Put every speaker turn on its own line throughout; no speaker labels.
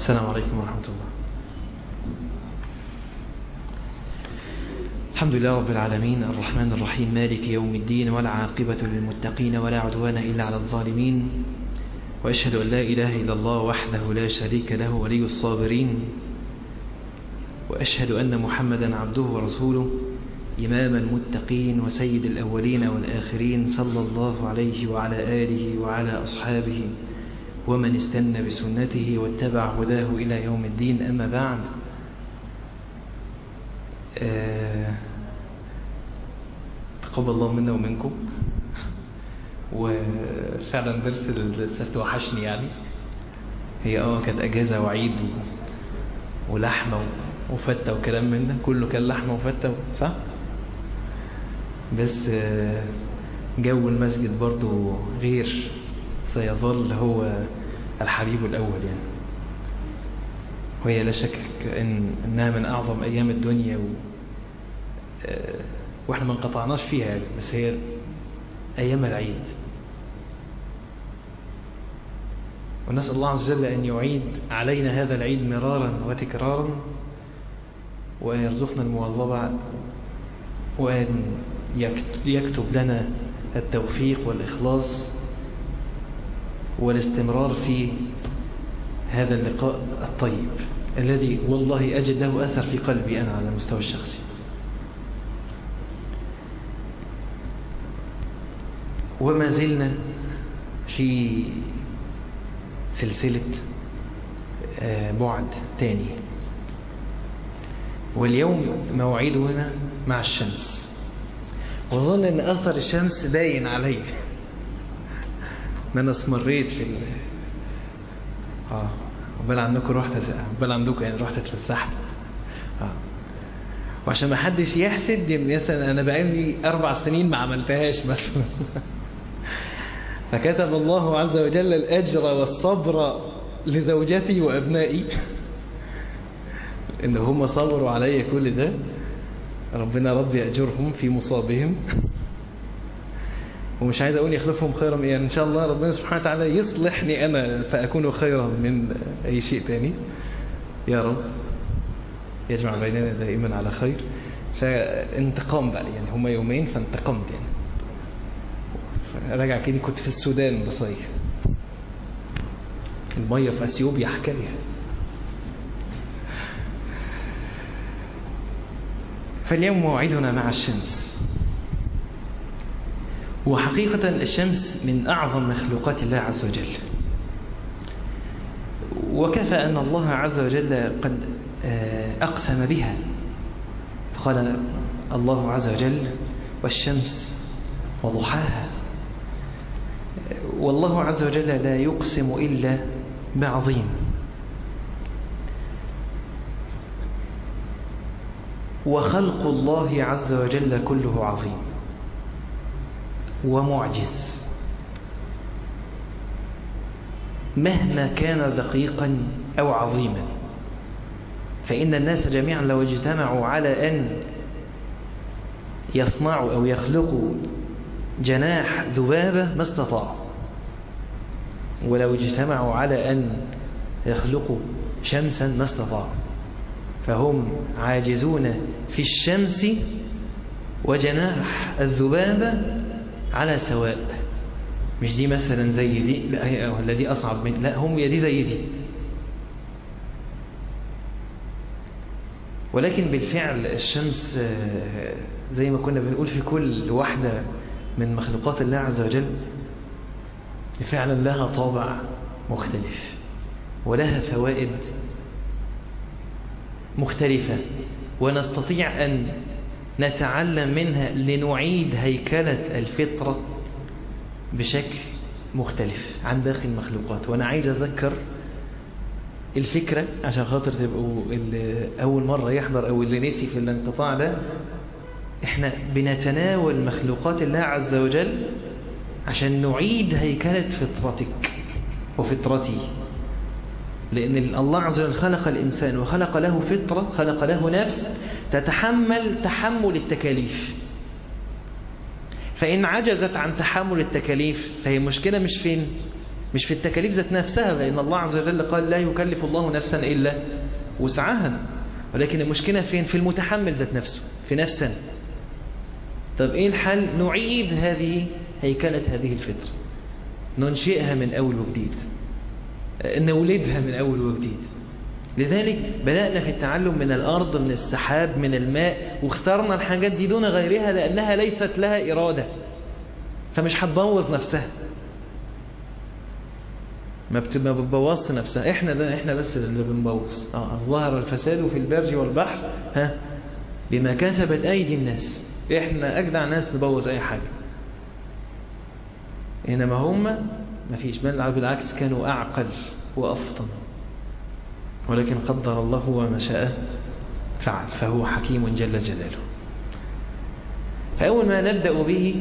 السلام عليكم ورحمة الله الحمد لله رب العالمين الرحمن الرحيم مالك يوم الدين والعاقبة للمتقين ولا عدوان إلا على الظالمين وأشهد أن لا إله إلا الله وحده لا شريك له ولي الصابرين وأشهد أن محمدا عبده ورسوله إمام المتقين وسيد الأولين والآخرين صلى الله عليه وعلى آله وعلى أصحابه ومن استنى بسنته واتبع هداه إلى يوم الدين أما بعد آه تقبل الله منا ومنكم وفعلا درس السبت وحشني يعني هي اه كانت اجازه وعيد و... ولحمه وفته وكلام من ده كله كان لحمه وفته صح بس آه جو المسجد برضو غير سيظل هو الحبيب الاول يعني وهي لا شك إن انها من اعظم ايام الدنيا و... آه واحنا ما انقطعناش فيها يعني بس هي أيام العيد ونسأل الله عز وجل أن يعيد علينا هذا العيد مرارا وتكرارا وأن يرزقنا المواظبة وأن يكتب لنا التوفيق والإخلاص والاستمرار في هذا اللقاء الطيب الذي والله أجد له أثر في قلبي أنا على المستوى الشخصي وما زلنا في سلسلة بعد تاني واليوم موعدنا مع الشمس وظن ان اثر الشمس باين علي ان انا اسمريت في ال... اه عقبال عندكم رحت عقبال عندكم يعني رحت اتفسحت اه وعشان ما حدش يحسد مثلا انا بقالي اربع سنين ما عملتهاش مثلا فكتب الله عز وجل الأجر والصبر لزوجتي وأبنائي إن هم صبروا علي كل ده ربنا رب يأجرهم في مصابهم ومش عايز أقول يخلفهم خيرا يعني إن شاء الله ربنا سبحانه وتعالى يصلحني أنا فأكون خيرا من أي شيء تاني يا رب يجمع بيننا دائما على خير فانتقام بقى يعني هما يومين فانتقمت يعني راجع كده كنت في السودان بصيف المية في أثيوبيا حكاية فاليوم موعدنا مع الشمس وحقيقة الشمس من أعظم مخلوقات الله عز وجل وكفى أن الله عز وجل قد أقسم بها فقال الله عز وجل والشمس وضحاها والله عز وجل لا يقسم إلا بعظيم وخلق الله عز وجل كله عظيم ومعجز مهما كان دقيقا أو عظيما فإن الناس جميعا لو اجتمعوا على أن يصنعوا أو يخلقوا جناح ذبابة ما استطاعوا ولو اجتمعوا على أن يخلقوا شمسا ما استطاعوا فهم عاجزون في الشمس وجناح الذبابة على سواء مش دي مثلا زي دي لا ولا دي أصعب من لا هم يا دي زي دي ولكن بالفعل الشمس زي ما كنا بنقول في كل واحدة من مخلوقات الله عز وجل فعلا لها طابع مختلف ولها فوائد مختلفة ونستطيع أن نتعلم منها لنعيد هيكلة الفطرة بشكل مختلف عن باقي المخلوقات وأنا عايز أذكر الفكرة عشان خاطر تبقوا اللي أول مرة يحضر أو اللي نسي في الانقطاع ده احنا بنتناول مخلوقات الله عز وجل عشان نعيد هيكلة فطرتك وفطرتي لأن الله عز وجل خلق الإنسان وخلق له فطرة خلق له نفس تتحمل تحمل التكاليف فإن عجزت عن تحمل التكاليف فهي مشكلة مش فين مش في التكاليف ذات نفسها لأن الله عز وجل قال لا يكلف الله نفسا إلا وسعها ولكن المشكلة فين في المتحمل ذات نفسه في نفسنا طب إيه الحل نعيد هذه هيكلة هذه الفطرة ننشئها من أول وجديد نولدها من أول وجديد لذلك بدأنا في التعلم من الأرض من السحاب من الماء واخترنا الحاجات دي دون غيرها لأنها ليست لها إرادة فمش هتبوظ نفسها ما ما بتبوظش نفسها احنا ده احنا بس اللي بنبوظ اه ظهر الفساد في البر والبحر ها بما كسبت ايدي الناس احنا اجدع ناس نبوظ اي حاجه انما هم ما فيش بل بالعكس كانوا اعقل وافطن ولكن قدر الله وما شاء فعل فهو حكيم جل جلاله فاول ما نبدا به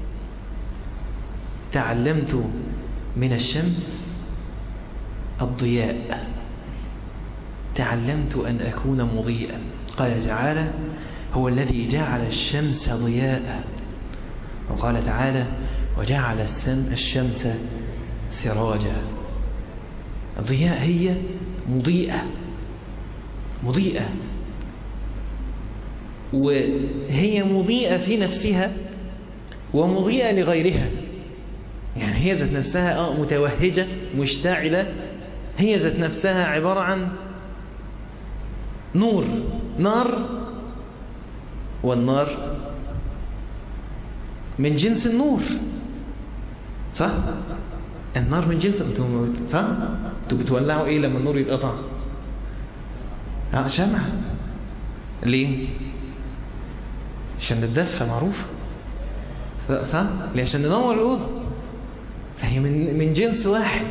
تعلمت من الشمس الضياء تعلمت أن أكون مضيئا قال تعالى هو الذي جعل الشمس ضياء وقال تعالى وجعل الشمس سراجا الضياء هي مضيئة مضيئة وهي مضيئة في نفسها ومضيئة لغيرها يعني هي ذات نفسها آه متوهجة مشتعلة هي ذات نفسها عبارة عن نور نار والنار من جنس النور صح؟ النار من جنس انتم صح؟ انتوا بتولعوا ايه لما النور يتقطع؟ اه شمع ليه؟ عشان نتدفى معروف صح؟ ليه عشان ننور الأوضة فهي من من جنس واحد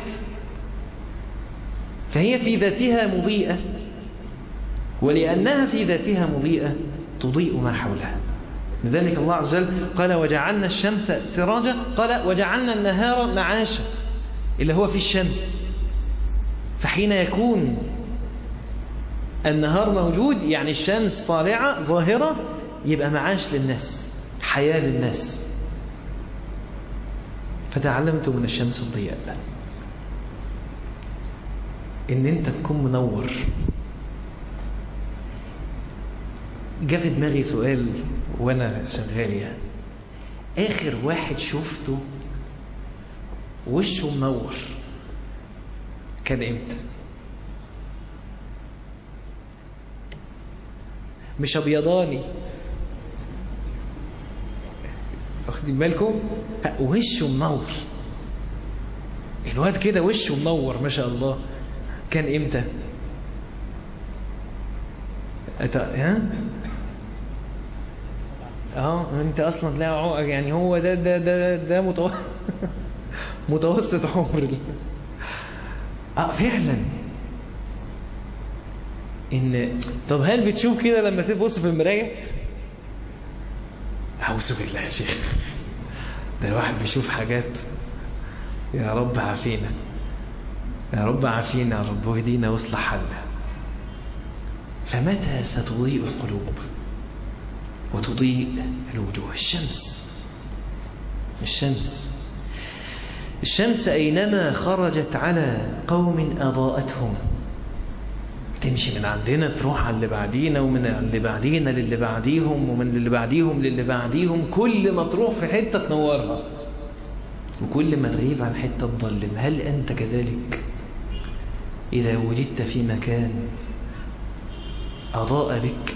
فهي في ذاتها مضيئة ولأنها في ذاتها مضيئة تضيء ما حولها لذلك الله عز وجل قال وجعلنا الشمس سراجا قال وجعلنا النهار معاشا اللي هو في الشمس فحين يكون النهار موجود يعني الشمس طالعة ظاهرة يبقى معاش للناس حياة للناس فتعلمت من الشمس الضياء ان انت تكون منور جاء في دماغي سؤال وانا شغال يعني اخر واحد شفته وشه منور كان امتى مش ابيضاني واخدين بالكم وشه منور الواد كده وشه منور ما شاء الله كان امتى أت... ها اه انت اصلا تلاقي يعني هو ده ده ده ده متوسط متوسط عمر اه فعلا ان طب هل بتشوف كده لما تبص في المرايه اعوذ بالله يا شيخ ده الواحد بيشوف حاجات يا رب عافينا يا رب عافينا يا رب واهدينا واصلح حالنا فمتى ستضيء القلوب وتضيء الوجوه الشمس الشمس الشمس أينما خرجت على قوم أضاءتهم تمشي من عندنا تروح على اللي بعدينا ومن اللي بعدينا للي بعديهم ومن اللي بعديهم للي بعديهم كل ما تروح في حتة تنورها وكل ما تغيب عن حتة تظلم هل أنت كذلك إذا وجدت في مكان أضاء بك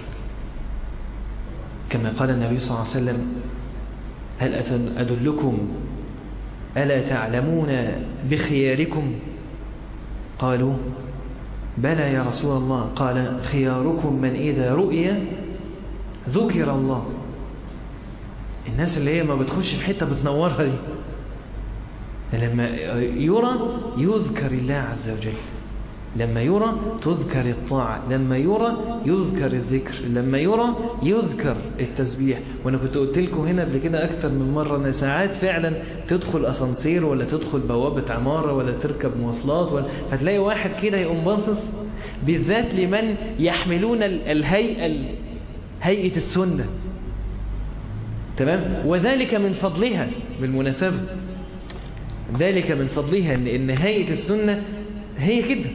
كما قال النبي صلى الله عليه وسلم هل أدلكم ألا تعلمون بخياركم قالوا بلى يا رسول الله قال خياركم من إذا رؤي ذكر الله الناس اللي هي ما بتخش في حتة بتنورها دي لما يرى يذكر الله عز وجل لما يرى تذكر الطاعة لما يرى يذكر الذكر لما يرى يذكر التسبيح وانا كنت قلت لكم هنا قبل كده اكتر من مرة ان ساعات فعلا تدخل اسانسير ولا تدخل بوابة عمارة ولا تركب مواصلات ولا هتلاقي واحد كده يقوم باصص بالذات لمن يحملون الهيئة هيئة السنة تمام وذلك من فضلها بالمناسبة ذلك من فضلها ان ان هيئه السنه هي كده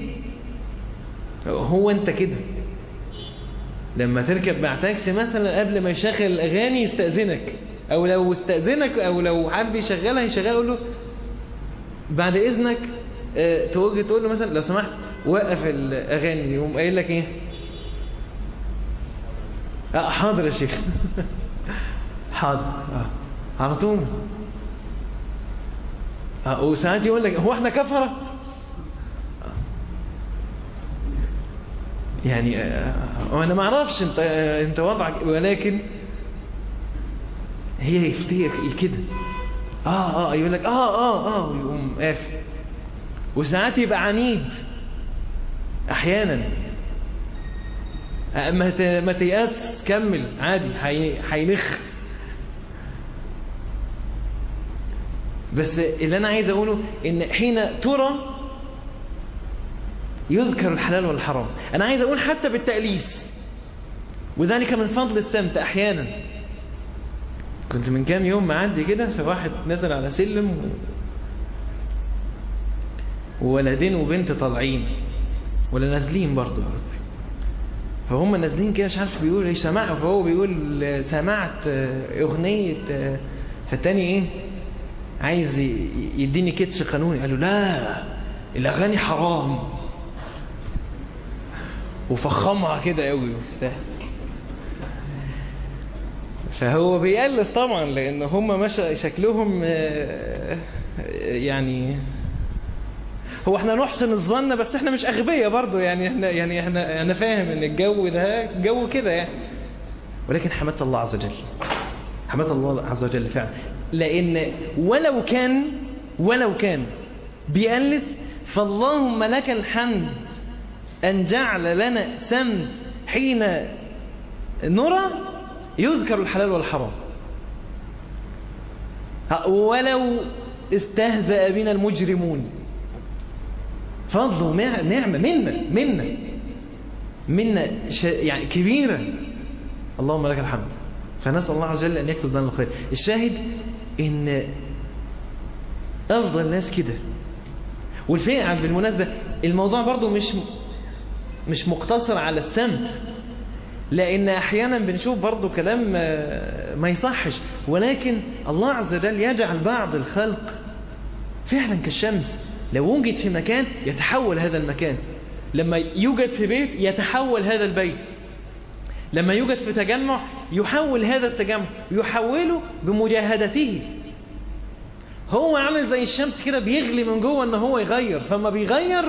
هو انت كده لما تركب مع تاكسي مثلا قبل ما يشغل الاغاني يستاذنك او لو استاذنك او لو حب يشغلها يشغلها يقول له بعد اذنك اه توجه تقول له مثلا لو سمحت وقف الاغاني دي يقوم قايل لك ايه اه حاضر يا شيخ حاضر اه على طول اه وساعات يقول لك هو احنا كفره يعني آه انا ما اعرفش انت آه انت وضعك ولكن هي يفتيك كده اه اه يقول لك اه اه اه ويقوم قافل وساعات يبقى عنيد احيانا ما ما تيأس كمل عادي هينخ بس اللي انا عايز اقوله ان حين ترى يذكر الحلال والحرام انا عايز اقول حتى بالتأليف وذلك من فضل السمت احيانا كنت من كام يوم معدي كده فواحد نزل على سلم و... وولدين وبنت طالعين ولا نازلين برضه يا ربي فهم نازلين كده مش عارف بيقول ايه سمع فهو بيقول سمعت اغنية فالتاني ايه عايز يديني كتف قانوني قال له لا الاغاني حرام وفخمها كده قوي وبتاع فهو بيقلص طبعا لان هم مشى شكلهم يعني هو احنا نحسن الظن بس احنا مش اغبياء برضو يعني احنا يعني احنا انا فاهم ان الجو ده جو كده يعني ولكن حمدت الله عز وجل حمدت الله عز وجل فعلا لان ولو كان ولو كان بيألف فاللهم لك الحمد ان جعل لنا سمت حين نرى يذكر الحلال والحرام ولو استهزأ بنا المجرمون فضل ونعمة منا منا منا يعني كبيرة اللهم لك الحمد فنسأل الله عز وجل أن يكتب لنا الخير الشاهد إن أفضل الناس كده والفئة بالمناسبة الموضوع برضو مش مش مقتصر على السمت لأن أحيانا بنشوف برضو كلام ما يصحش ولكن الله عز وجل يجعل بعض الخلق فعلا كالشمس لو وجد في مكان يتحول هذا المكان لما يوجد في بيت يتحول هذا البيت لما يوجد في تجمع يحول هذا التجمع يحوله بمجاهدته هو عامل زي الشمس كده بيغلي من جوه ان هو يغير فما بيغير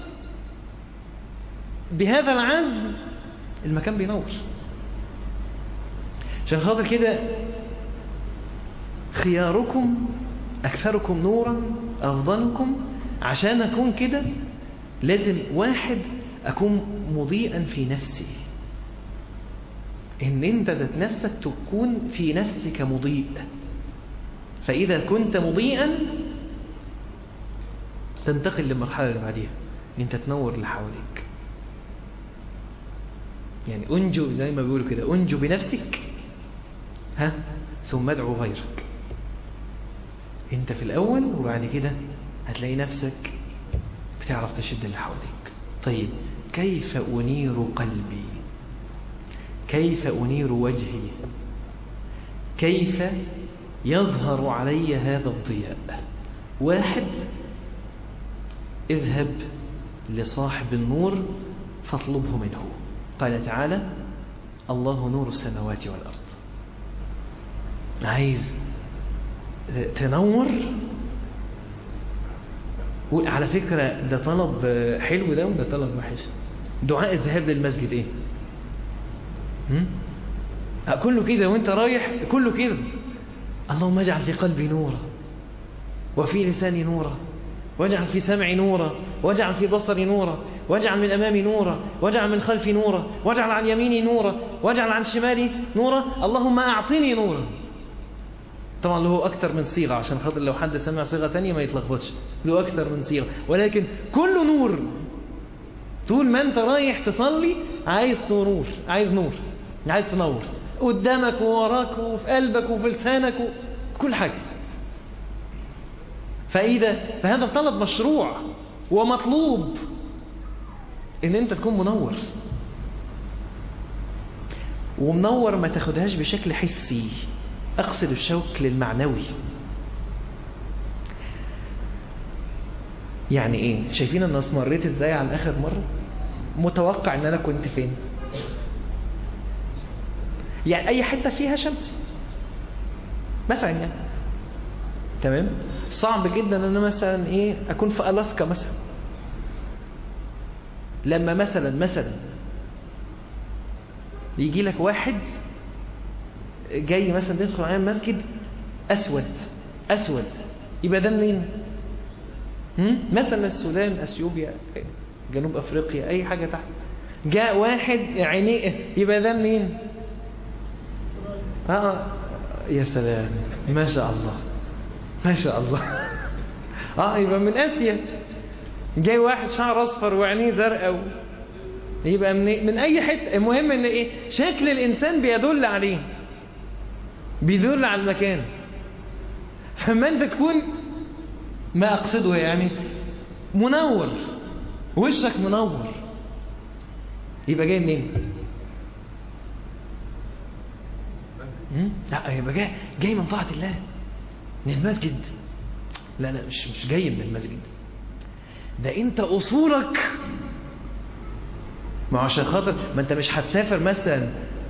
بهذا العزم المكان بينور عشان خاطر كده خياركم أكثركم نورا أفضلكم عشان أكون كده لازم واحد أكون مضيئا في نفسي إن أنت ذات نفسك تكون في نفسك مضيء فإذا كنت مضيئا تنتقل للمرحلة اللي بعديها إن أنت تنور اللي حواليك يعني أنجو زي ما بيقولوا كده أنجو بنفسك ها ثم ادعو غيرك انت في الأول وبعد كده هتلاقي نفسك بتعرف تشد اللي حواليك طيب كيف أنير قلبي كيف أنير وجهي كيف يظهر علي هذا الضياء واحد اذهب لصاحب النور فاطلبه منه قال تعالى الله نور السماوات والأرض عايز تنور على فكرة ده طلب حلو ده وده طلب وحش دعاء الذهاب للمسجد ايه هم؟ كله كده وانت رايح كله كده اللهم اجعل في قلبي نورا وفي لساني نورا واجعل في سمعي نورا واجعل في بصري نورا واجعل من أمامي نورا واجعل من خلفي نورا واجعل عن يميني نورا واجعل عن شمالي نورا اللهم أعطني نورا طبعا له أكثر من صيغة عشان خاطر لو حد سمع صيغة تانية ما يتلخبطش له أكثر من صيغة ولكن كله نور طول ما أنت رايح تصلي عايز نور عايز نور عايز تنور قدامك ووراك وفي قلبك وفي لسانك وكل حاجة فإذا فهذا طلب مشروع ومطلوب ان انت تكون منور ومنور ما تاخدهاش بشكل حسي اقصد الشكل المعنوي يعني ايه شايفين انا اسمريت ازاي على اخر مرة متوقع ان انا كنت فين يعني اي حتة فيها شمس مثلا يعني تمام صعب جدا ان انا مثلا ايه اكون في الاسكا مثلا لما مثلا مثلا يجي لك واحد جاي مثلا تدخل على المسجد اسود اسود يبقى ده منين هم؟ مثلا السودان اثيوبيا جنوب افريقيا اي حاجه تحت جاء واحد عينيه يبقى ده منين اه يا سلام ما شاء الله ما شاء الله اه يبقى من اسيا جاي واحد شعر اصفر وعينيه زرقاء يبقى من من اي حته المهم ان ايه شكل الانسان بيدل عليه بيدل على المكان فما انت تكون ما اقصده يعني منور وشك منور يبقى جاي منين لا يبقى جاي جاي من طاعه الله من المسجد لا لا مش مش جاي من المسجد ده انت اصولك ما عشان خاطر ما انت مش هتسافر مثلا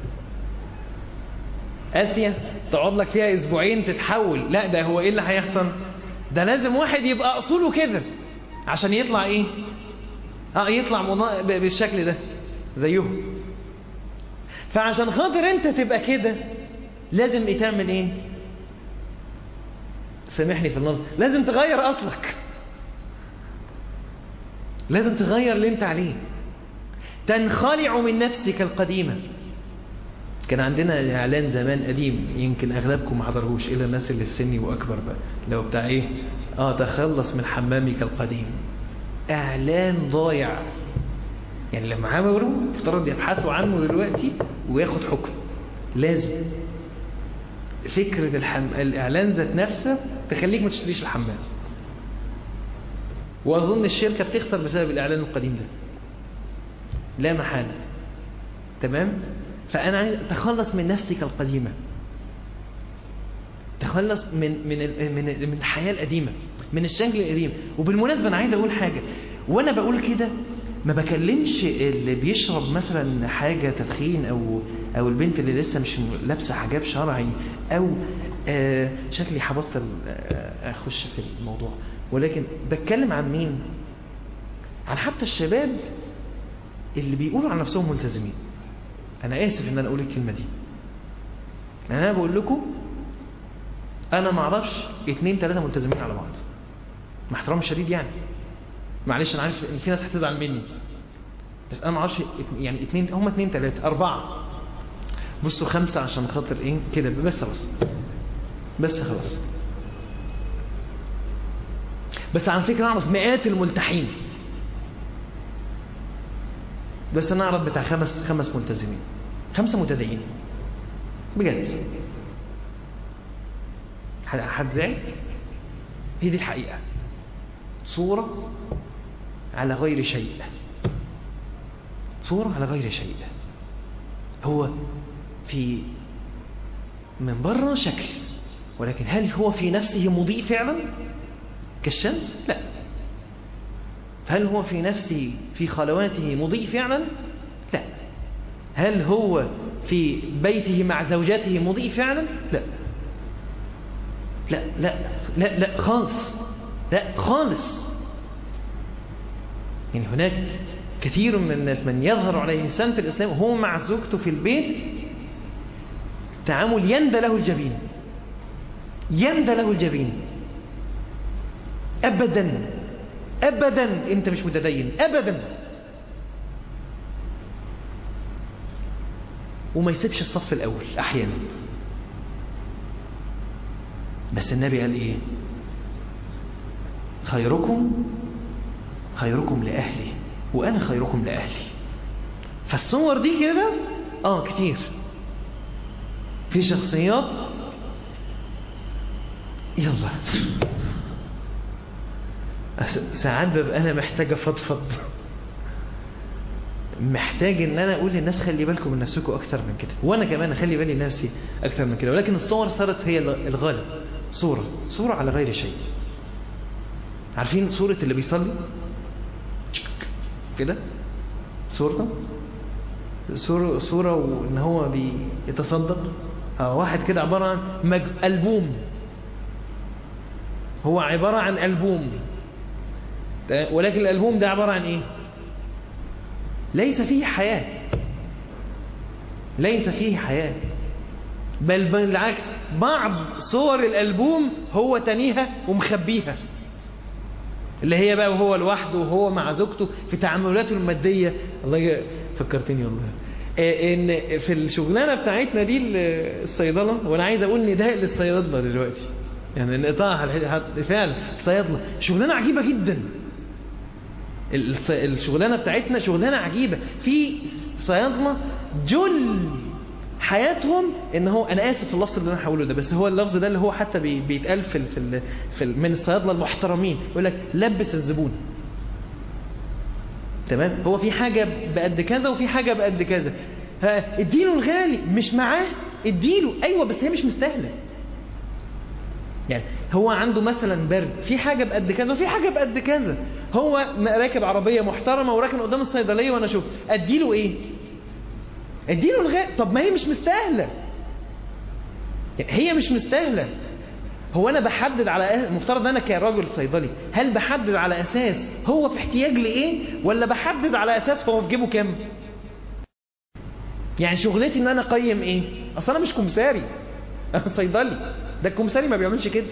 اسيا تقعد لك فيها اسبوعين تتحول لا ده هو ايه اللي هيحصل ده لازم واحد يبقى اصوله كده عشان يطلع ايه اه يطلع منا... بالشكل ده زيهم فعشان خاطر انت تبقى كده لازم ايه تعمل ايه سامحني في اللفظ لازم تغير اصلك لازم تغير اللي انت عليه تنخلع من نفسك القديمة كان عندنا اعلان زمان قديم يمكن اغلبكم ما حضرهوش الا الناس اللي في سني واكبر بقى لو بتاع ايه اه تخلص من حمامك القديم اعلان ضايع يعني لما عملوا افترض يبحثوا عنه دلوقتي وياخد حكم لازم فكرة الحم... الاعلان ذات نفسه تخليك ما تشتريش الحمام واظن الشركة بتخسر بسبب الاعلان القديم ده لا محالة تمام فأنا عايز تخلص من نفسك القديمة تخلص من من من من الحياة القديمة من الشكل القديم وبالمناسبة أنا عايز أقول حاجة وأنا بقول كده ما بكلمش اللي بيشرب مثلا حاجة تدخين أو أو البنت اللي لسه مش لابسة حجاب شرعي أو آه شكلي هبطل آه أخش في الموضوع ولكن بتكلم عن مين؟ عن حتى الشباب اللي بيقولوا عن نفسهم ملتزمين انا اسف ان انا اقول الكلمه دي انا بقول لكم انا ما اعرفش اتنين تلاته ملتزمين على بعض مع احترام شديد يعني معلش انا عارف ان في ناس هتزعل مني بس انا ما اعرفش يعني اتنين هم اتنين تلاته اربعه بصوا خمسه عشان خاطر ايه كده بس خلاص بس خلاص بس على فكره اعرف مئات الملتحين بس انا اعرف بتاع خمس خمس ملتزمين خمسه متدينين بجد حد زعل هي دي الحقيقه صوره على غير شيء صوره على غير شيء هو في من بره شكل ولكن هل هو في نفسه مضيء فعلا كالشمس لا هل هو في نفسه في خلواته مضيء فعلا لا هل هو في بيته مع زوجته مضيء فعلا لا لا لا لا لا خالص لا خالص يعني هناك كثير من الناس من يظهر عليه سمت الإسلام وهو مع زوجته في البيت تعامل يندى له الجبين يندى له الجبين أبدا أبدا أنت مش متدين أبدا وما يسيبش الصف الأول أحيانا بس النبي قال إيه خيركم خيركم لأهلي وأنا خيركم لأهلي فالصور دي كده آه كتير في شخصيات يلا ساعات ببقى أنا محتاج أفضفض محتاج ان انا اقول للناس خلي بالكم من نفسكم اكتر من كده وانا كمان اخلي بالي نفسي اكتر من كده ولكن الصور صارت هي الغالب صورة صورة على غير شيء عارفين صورة اللي بيصلي كده صورته صورة, صورة وان هو بيتصدق أو واحد كده عبارة عن مج... ألبوم هو عبارة عن ألبوم ولكن الألبوم ده عبارة عن إيه ليس فيه حياة ليس فيه حياة بل بالعكس بعض صور الألبوم هو تانيها ومخبيها اللي هي بقى وهو لوحده وهو مع زوجته في تعاملاته المادية الله فكرتني والله ان في الشغلانة بتاعتنا دي الصيدلة وانا عايز اقول نداء للصيادلة دلوقتي يعني انقطاع فعلا الصيادلة شغلانة عجيبة جدا الشغلانة بتاعتنا شغلانة عجيبة في صيادلة جل حياتهم ان هو انا اسف في اللفظ اللي انا هقوله ده بس هو اللفظ ده اللي هو حتى بيتقال في ال في, ال في ال من الصيادله المحترمين يقول لك لبس الزبون تمام هو في حاجه بقد كذا وفي حاجه بقد كذا اديله الغالي مش معاه اديله ايوه بس هي مش مستاهله يعني هو عنده مثلا برد في حاجة بقد كذا وفي حاجة بقد كذا هو راكب عربية محترمة وراكن قدام الصيدلية وانا اشوف اديله ايه اديله الغاء طب ما هي مش مستاهلة يعني هي مش مستاهلة هو انا بحدد على مفترض انا كراجل صيدلي هل بحدد على اساس هو في احتياج لايه ولا بحدد على اساس هو في جيبه كام يعني شغلتي ان انا اقيم ايه اصل انا مش كمساري انا صيدلي ده الكمساري ما بيعملش كده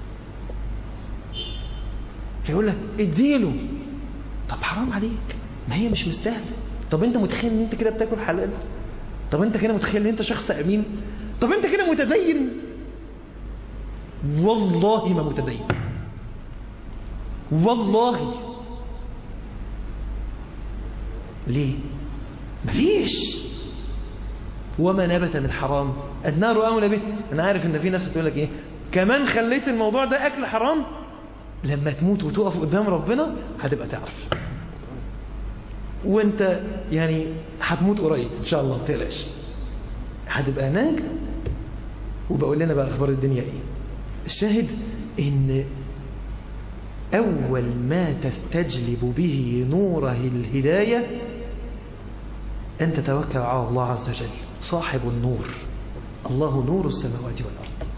فيقول لك اديله طب حرام عليك ما هي مش مستاهله طب انت متخيل ان انت كده بتاكل حلال طب انت كده متخيل ان انت شخص امين طب انت كده متدين والله ما متدين والله ليه مفيش وما نبت من حرام النار أولى به أنا عارف إن في ناس بتقول لك إيه كمان خليت الموضوع ده أكل حرام لما تموت وتقف قدام ربنا هتبقى تعرف وانت يعني هتموت قريب ان شاء الله ما تقلقش هتبقى هناك وبقول لنا بقى اخبار الدنيا ايه الشاهد ان اول ما تستجلب به نوره الهدايه ان تتوكل على الله عز وجل صاحب النور الله نور السماوات والارض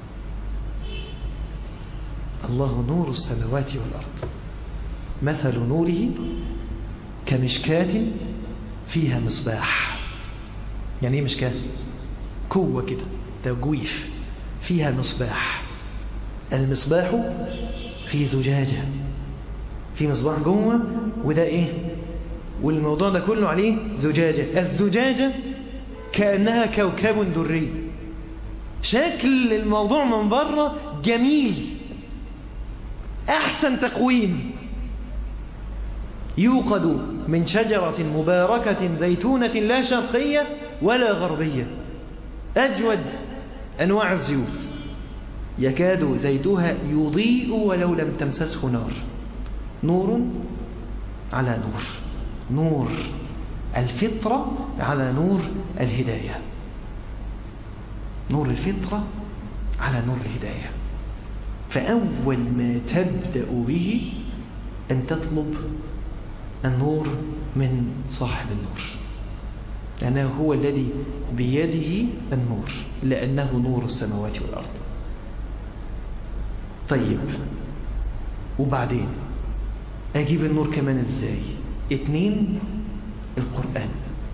الله نور السماوات والارض مثل نوره كمشكاة فيها مصباح يعني ايه مشكاة كوة كده تجويف فيها مصباح المصباح في زجاجة في مصباح جوه وده ايه والموضوع ده كله عليه زجاجة الزجاجة كأنها كوكب دري شكل الموضوع من بره جميل احسن تقويم يوقد من شجرة مباركة زيتونة لا شرقية ولا غربية أجود أنواع الزيوت يكاد زيتها يضيء ولو لم تمسسه نار نور على نور نور الفطرة على نور الهداية نور الفطرة على نور الهداية فأول ما تبدأ به أن تطلب النور من صاحب النور لأنه هو الذي بيده النور لأنه نور السماوات والأرض طيب وبعدين أجيب النور كمان إزاي اتنين القرآن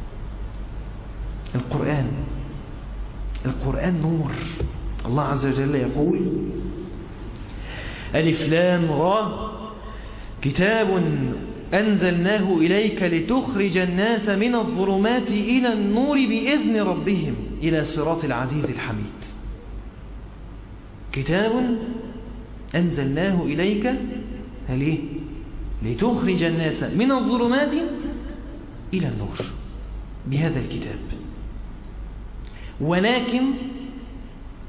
القرآن القرآن نور الله عز وجل يقول ألف لام را كتاب أنزلناه إليك لتخرج الناس من الظلمات إلى النور بإذن ربهم إلى صراط العزيز الحميد كتاب أنزلناه إليك ليه؟ لتخرج الناس من الظلمات إلى النور بهذا الكتاب ولكن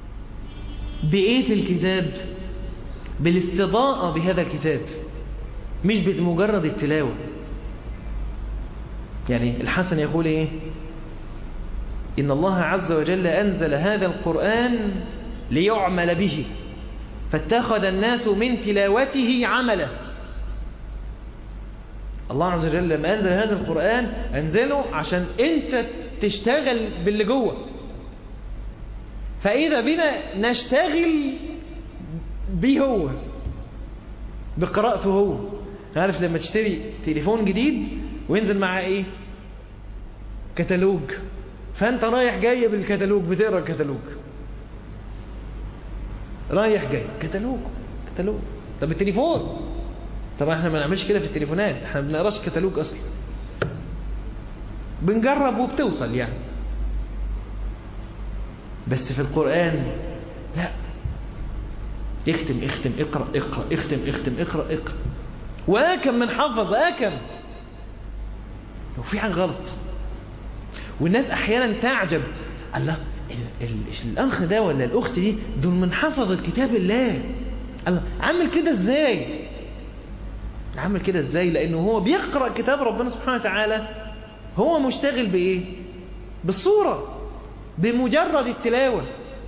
بإيه في الكتاب بالاستضاءة بهذا الكتاب مش بمجرد التلاوة يعني الحسن يقول ايه إن الله عز وجل أنزل هذا القرآن ليعمل به فاتخذ الناس من تلاوته عملا الله عز وجل لما أنزل هذا القرآن أنزله عشان أنت تشتغل باللي جوه فإذا بنا نشتغل به هو بقراءته هو عارف لما تشتري تليفون جديد وينزل معاه ايه كتالوج فانت رايح جاي بالكتالوج بتقرا الكتالوج رايح جاي كتالوج كتالوج طب التليفون طبعا احنا ما نعملش كده في التليفونات احنا ما بنقراش كتالوج اصلا بنجرب وبتوصل يعني بس في القرآن لا اختم اختم اقرأ اقرأ اختم اختم اقرأ اقرأ وأكم من حفظ أكم لو في حاجة غلط والناس أحيانا تعجب الله ال ال الأخ ده ولا الأخت دي دول من حفظة كتاب الله الله عمل كده ازاي عمل كده ازاي لأنه هو بيقرأ كتاب ربنا سبحانه وتعالى هو مشتغل بإيه بالصورة بمجرد التلاوة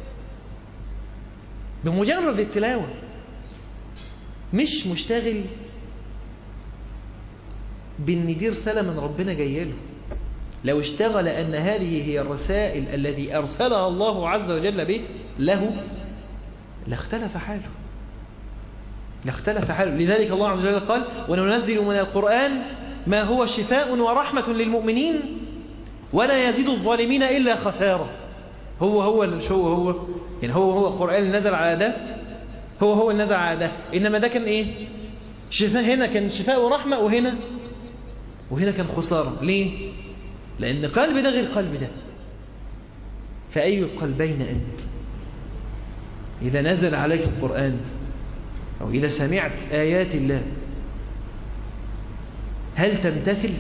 بمجرد التلاوة مش مشتغل بان دي رسالة من ربنا جايله لو اشتغل أن هذه هي الرسائل الذي أرسلها الله عز وجل به له لاختلف حاله لاختلف حاله لذلك الله عز وجل قال وننزل من القرآن ما هو شفاء ورحمة للمؤمنين ولا يزيد الظالمين إلا خسارة هو هو مش هو هو يعني هو هو القرآن اللي نزل على ده هو هو اللي نزل على ده إنما ده كان إيه شفاء هنا كان شفاء ورحمة وهنا وهنا كان خسارة ليه لأن قلب ده غير قلب ده فأي القلبين أنت إذا نزل عليك القرآن أو إذا سمعت آيات الله هل تمتثل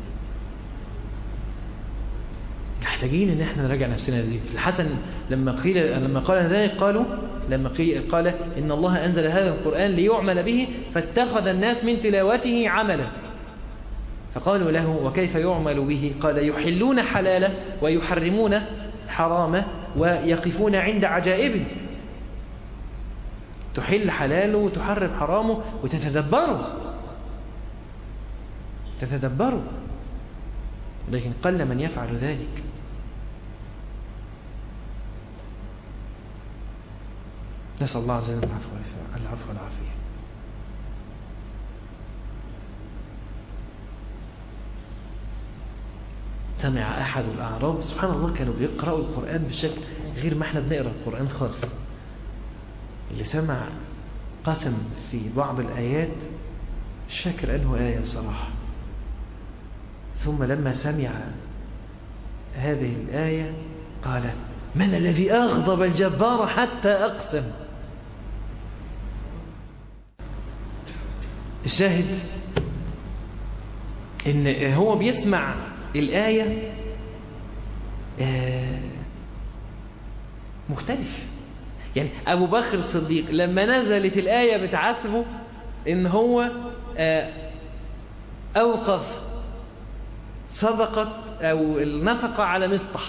محتاجين ان احنا نراجع نفسنا هذه الحسن لما قيل لما قال ذلك قالوا لما قال ان الله انزل هذا القران ليعمل به فاتخذ الناس من تلاوته عملا فقالوا له وكيف يعمل به قال يحلون حلاله ويحرمون حرامه ويقفون عند عجائبه تحل حلاله وتحرم حرامه وتتدبره تتدبره لكن قل من يفعل ذلك نسأل الله عز وجل العفو العفو والعافية سمع أحد الأعراب سبحان الله كانوا بيقرأوا القرآن بشكل غير ما احنا بنقرأ القرآن خالص اللي سمع قسم في بعض الآيات مش فاكر أنه آية بصراحة ثم لما سمع هذه الآية قال من الذي أغضب الجبار حتى أقسم الشاهد إن هو بيسمع الآية مختلف يعني أبو بكر الصديق لما نزلت الآية بتعاتبه إن هو أوقف صدقة أو النفقة على مصطح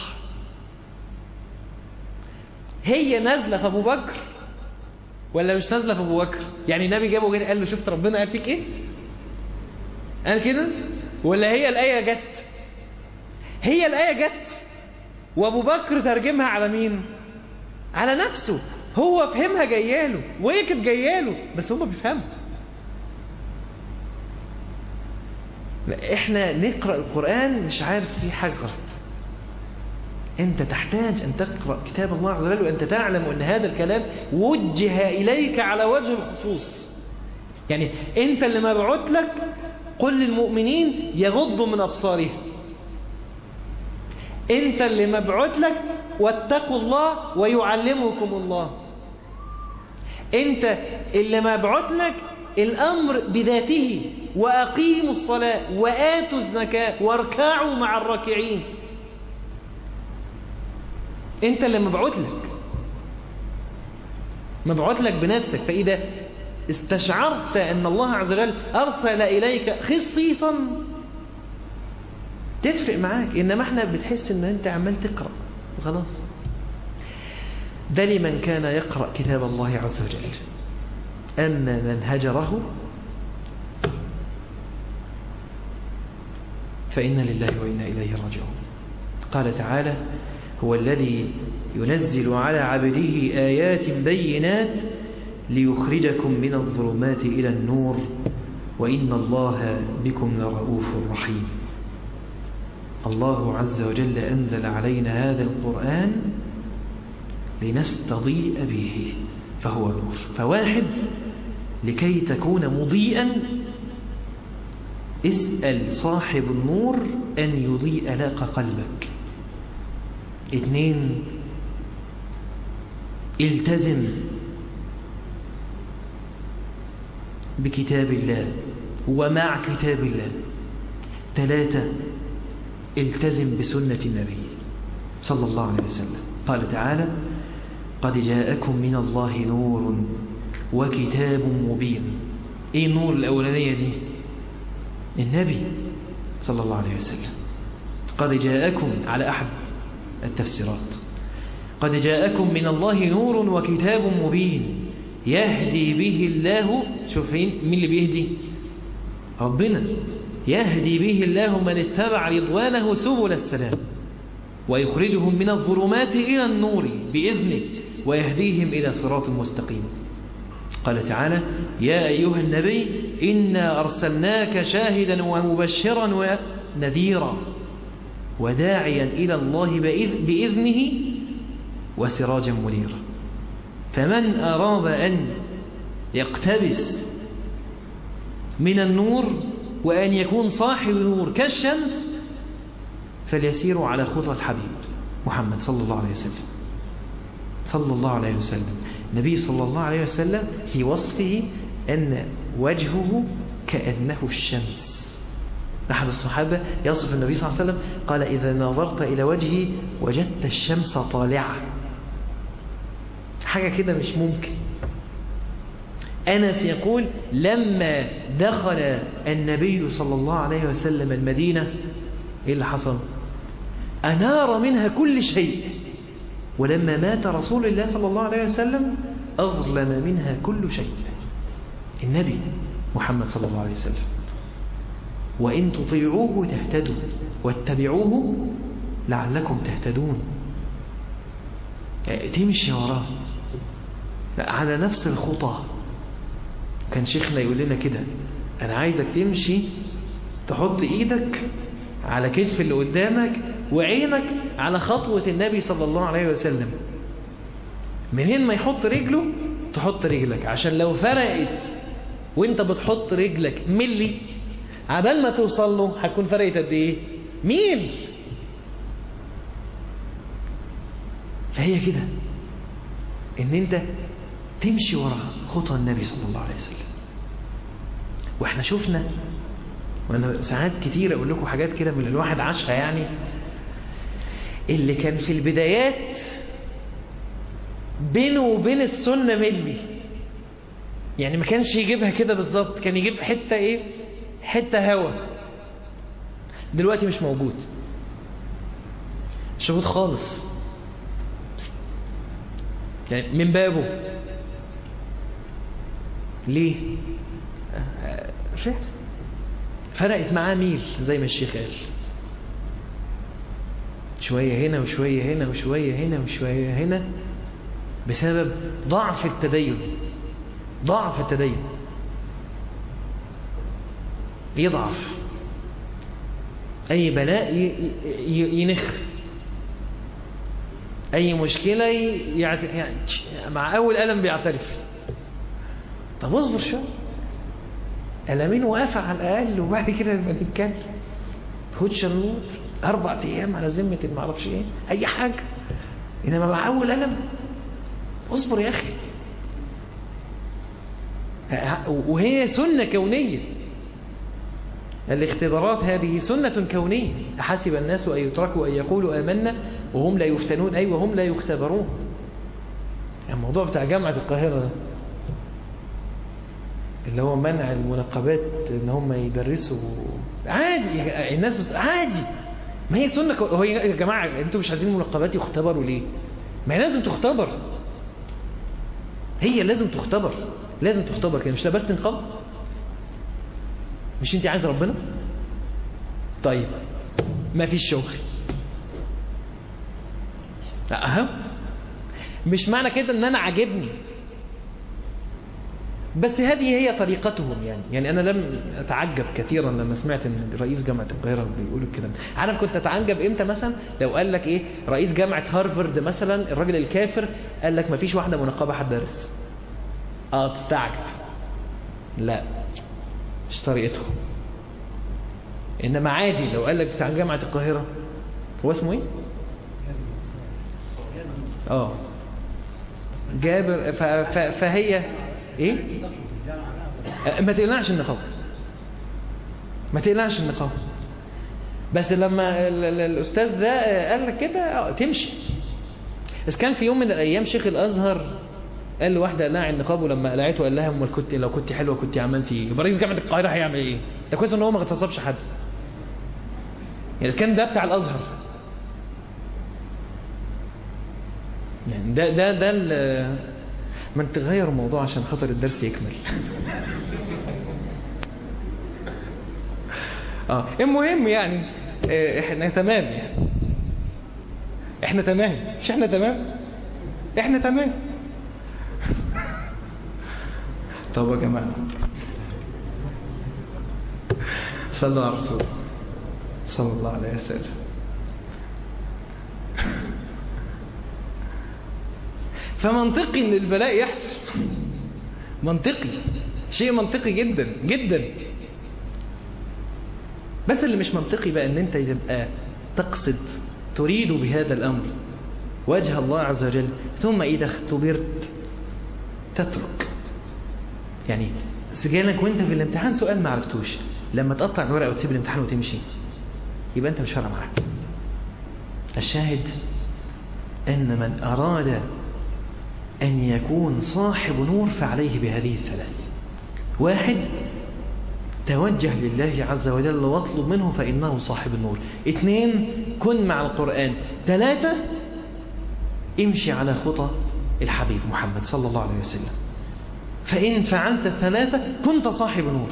هي نازلة في أبو بكر ولا مش نازلة في أبو بكر يعني النبي جابه كده قال له شفت ربنا قال فيك إيه قال كده ولا هي الآية جت هي الآية جت وأبو بكر ترجمها على مين على نفسه هو فهمها جاياله وهي كانت جاياله بس هما بيفهموا احنا نقرأ القرآن مش عارف في حاجة غلط انت تحتاج ان تقرأ كتاب الله عز وجل وانت تعلم ان هذا الكلام وجه اليك على وجه الخصوص يعني انت اللي مبعوث لك قل للمؤمنين يغضوا من ابصارهم انت اللي مبعوث لك واتقوا الله ويعلمكم الله انت اللي مبعوث لك الامر بذاته واقيموا الصلاة واتوا الزكاة واركعوا مع الراكعين انت اللي مبعوث لك مبعوث لك بنفسك فاذا استشعرت أن الله عز وجل أرسل إليك خصيصا تفرق معاك إنما احنا بتحس أن أنت عمال تقرأ وخلاص ده لمن كان يقرأ كتاب الله عز وجل أما من هجره فإنا لله وإنا إليه راجعون قال تعالى هو الذي ينزل على عبده آيات بينات ليخرجكم من الظلمات إلى النور وإن الله بكم لرؤوف رحيم الله عز وجل أنزل علينا هذا القرآن لنستضيء به فهو نور فواحد لكي تكون مضيئا اسأل صاحب النور أن يضيء لك قلبك اثنين التزم بكتاب الله ومع كتاب الله ثلاثة التزم بسنة النبي صلى الله عليه وسلم قال تعالى قد جاءكم من الله نور وكتاب مبين ايه النور الأولانية دي النبي صلى الله عليه وسلم قد جاءكم على أحد التفسيرات قد جاءكم من الله نور وكتاب مبين يهدي به الله شوفين مين اللي بيهدي ربنا يهدي به الله من اتبع رضوانه سبل السلام ويخرجهم من الظلمات إلى النور بإذنه ويهديهم إلى صراط مستقيم قال تعالى يا أيها النبي إنا أرسلناك شاهدا ومبشرا ونذيرا وداعيا إلى الله بإذنه وسراجا منيرا فمن أراد أن يقتبس من النور وأن يكون صاحب نور كالشمس فليسير على خطى الحبيب محمد صلى الله عليه وسلم صلى الله عليه وسلم النبي صلى الله عليه وسلم في وصفه أن وجهه كأنه الشمس أحد الصحابة يصف النبي صلى الله عليه وسلم قال إذا نظرت إلى وجهي وجدت الشمس طالعة حاجة كده مش ممكن أنس يقول لما دخل النبي صلى الله عليه وسلم المدينة إيه اللي حصل أنار منها كل شيء ولما مات رسول الله صلى الله عليه وسلم أظلم منها كل شيء النبي محمد صلى الله عليه وسلم وإن تطيعوه تهتدوا واتبعوه لعلكم تهتدون تمشي وراه على نفس الخطى كان شيخنا يقول لنا كده أنا عايزك تمشي تحط إيدك على كتف اللي قدامك وعينك على خطوة النبي صلى الله عليه وسلم منين ما يحط رجله تحط رجلك عشان لو فرقت وانت بتحط رجلك ملي عبال ما توصل له هتكون فرقت قد ايه ميل فهي كده ان انت تمشي ورا خطى النبي صلى الله عليه وسلم واحنا شفنا وانا ساعات كتير اقول لكم حاجات كده من الواحد عاشها يعني اللي كان في البدايات بينه وبين السنة ملي يعني ما كانش يجيبها كده بالظبط كان يجيب حتة ايه حتة هوا دلوقتي مش موجود مش موجود خالص يعني من بابه ليه شفت فرقت معاه ميل زي ما الشيخ قال شوية هنا وشوية هنا وشوية هنا وشوية هنا بسبب ضعف التدين ضعف التدين يضعف أي بلاء ينخ أي مشكلة يعني مع أول ألم بيعترف طب اصبر شوية ألمين وقفة على الأقل وبعد كده نبقى نتكلم خدش النور أربع أيام على ذمة ما أعرفش إيه أي حاجة إنما مع أول ألم اصبر يا أخي وهي سنة كونية الاختبارات هذه سنة كونية أحسب الناس أن يتركوا أن يقولوا آمنا وهم لا يفتنون أي وهم لا يختبرون الموضوع بتاع جامعة القاهرة ده اللي هو منع المنقبات ان هم يدرسوا عادي الناس بس عادي ما هي سنة هو يا جماعة انتوا مش عايزين المنقبات يختبروا ليه ما هي لازم تختبر هي لازم تختبر لازم تختبر كده مش لابست نقاب مش انت عايز ربنا طيب ما فيش شغل اها مش معنى كده ان انا عاجبني بس هذه هي طريقتهم يعني يعني انا لم اتعجب كثيرا لما سمعت ان رئيس جامعه القاهره بيقول الكلام عارف كنت اتعجب امتى مثلا لو قال لك ايه رئيس جامعه هارفرد مثلا الراجل الكافر قال لك ما فيش واحده منقبه هتدرس اه تستعجب لا مش طريقتهم انما عادي لو قال لك بتاع جامعه القاهره هو اسمه ايه اه جابر ف... ف... فهي ايه ما تقلعش النقاب ما تقلعش النقاب بس لما ال- ال- الاستاذ ده قال لك كده آه، تمشي بس كان في يوم من الايام شيخ الازهر قال لواحده قلعي النقاب ولما قلعته قال لها امال كنت لو كنت حلوه كنت عملتي ايه يبقى رئيس جامعه القاهره هيعمل ايه ده كويس ان هو ما اغتصبش حد يعني إذا كان ده بتاع الازهر يعني ده ده ده ال- ما انت غير الموضوع عشان خاطر الدرس يكمل اه المهم يعني آه، احنا تمام يعني احنا تمام مش احنا تمام احنا تمام طب يا جماعه صلوا على الرسول صلى الله عليه وسلم فمنطقي ان البلاء يحصل منطقي شيء منطقي جدا جدا بس اللي مش منطقي بقى ان انت تبقى تقصد تريد بهذا الامر وجه الله عز وجل ثم اذا اختبرت تترك يعني سجانك وانت في الامتحان سؤال ما عرفتوش لما تقطع الورقه وتسيب الامتحان وتمشي يبقى انت مش فارقه معاك الشاهد ان من اراد أن يكون صاحب نور فعليه بهذه الثلاث واحد توجه لله عز وجل واطلب منه فإنه صاحب النور اثنين كن مع القرآن ثلاثة امشي على خطى الحبيب محمد صلى الله عليه وسلم فإن فعلت الثلاثة كنت صاحب نور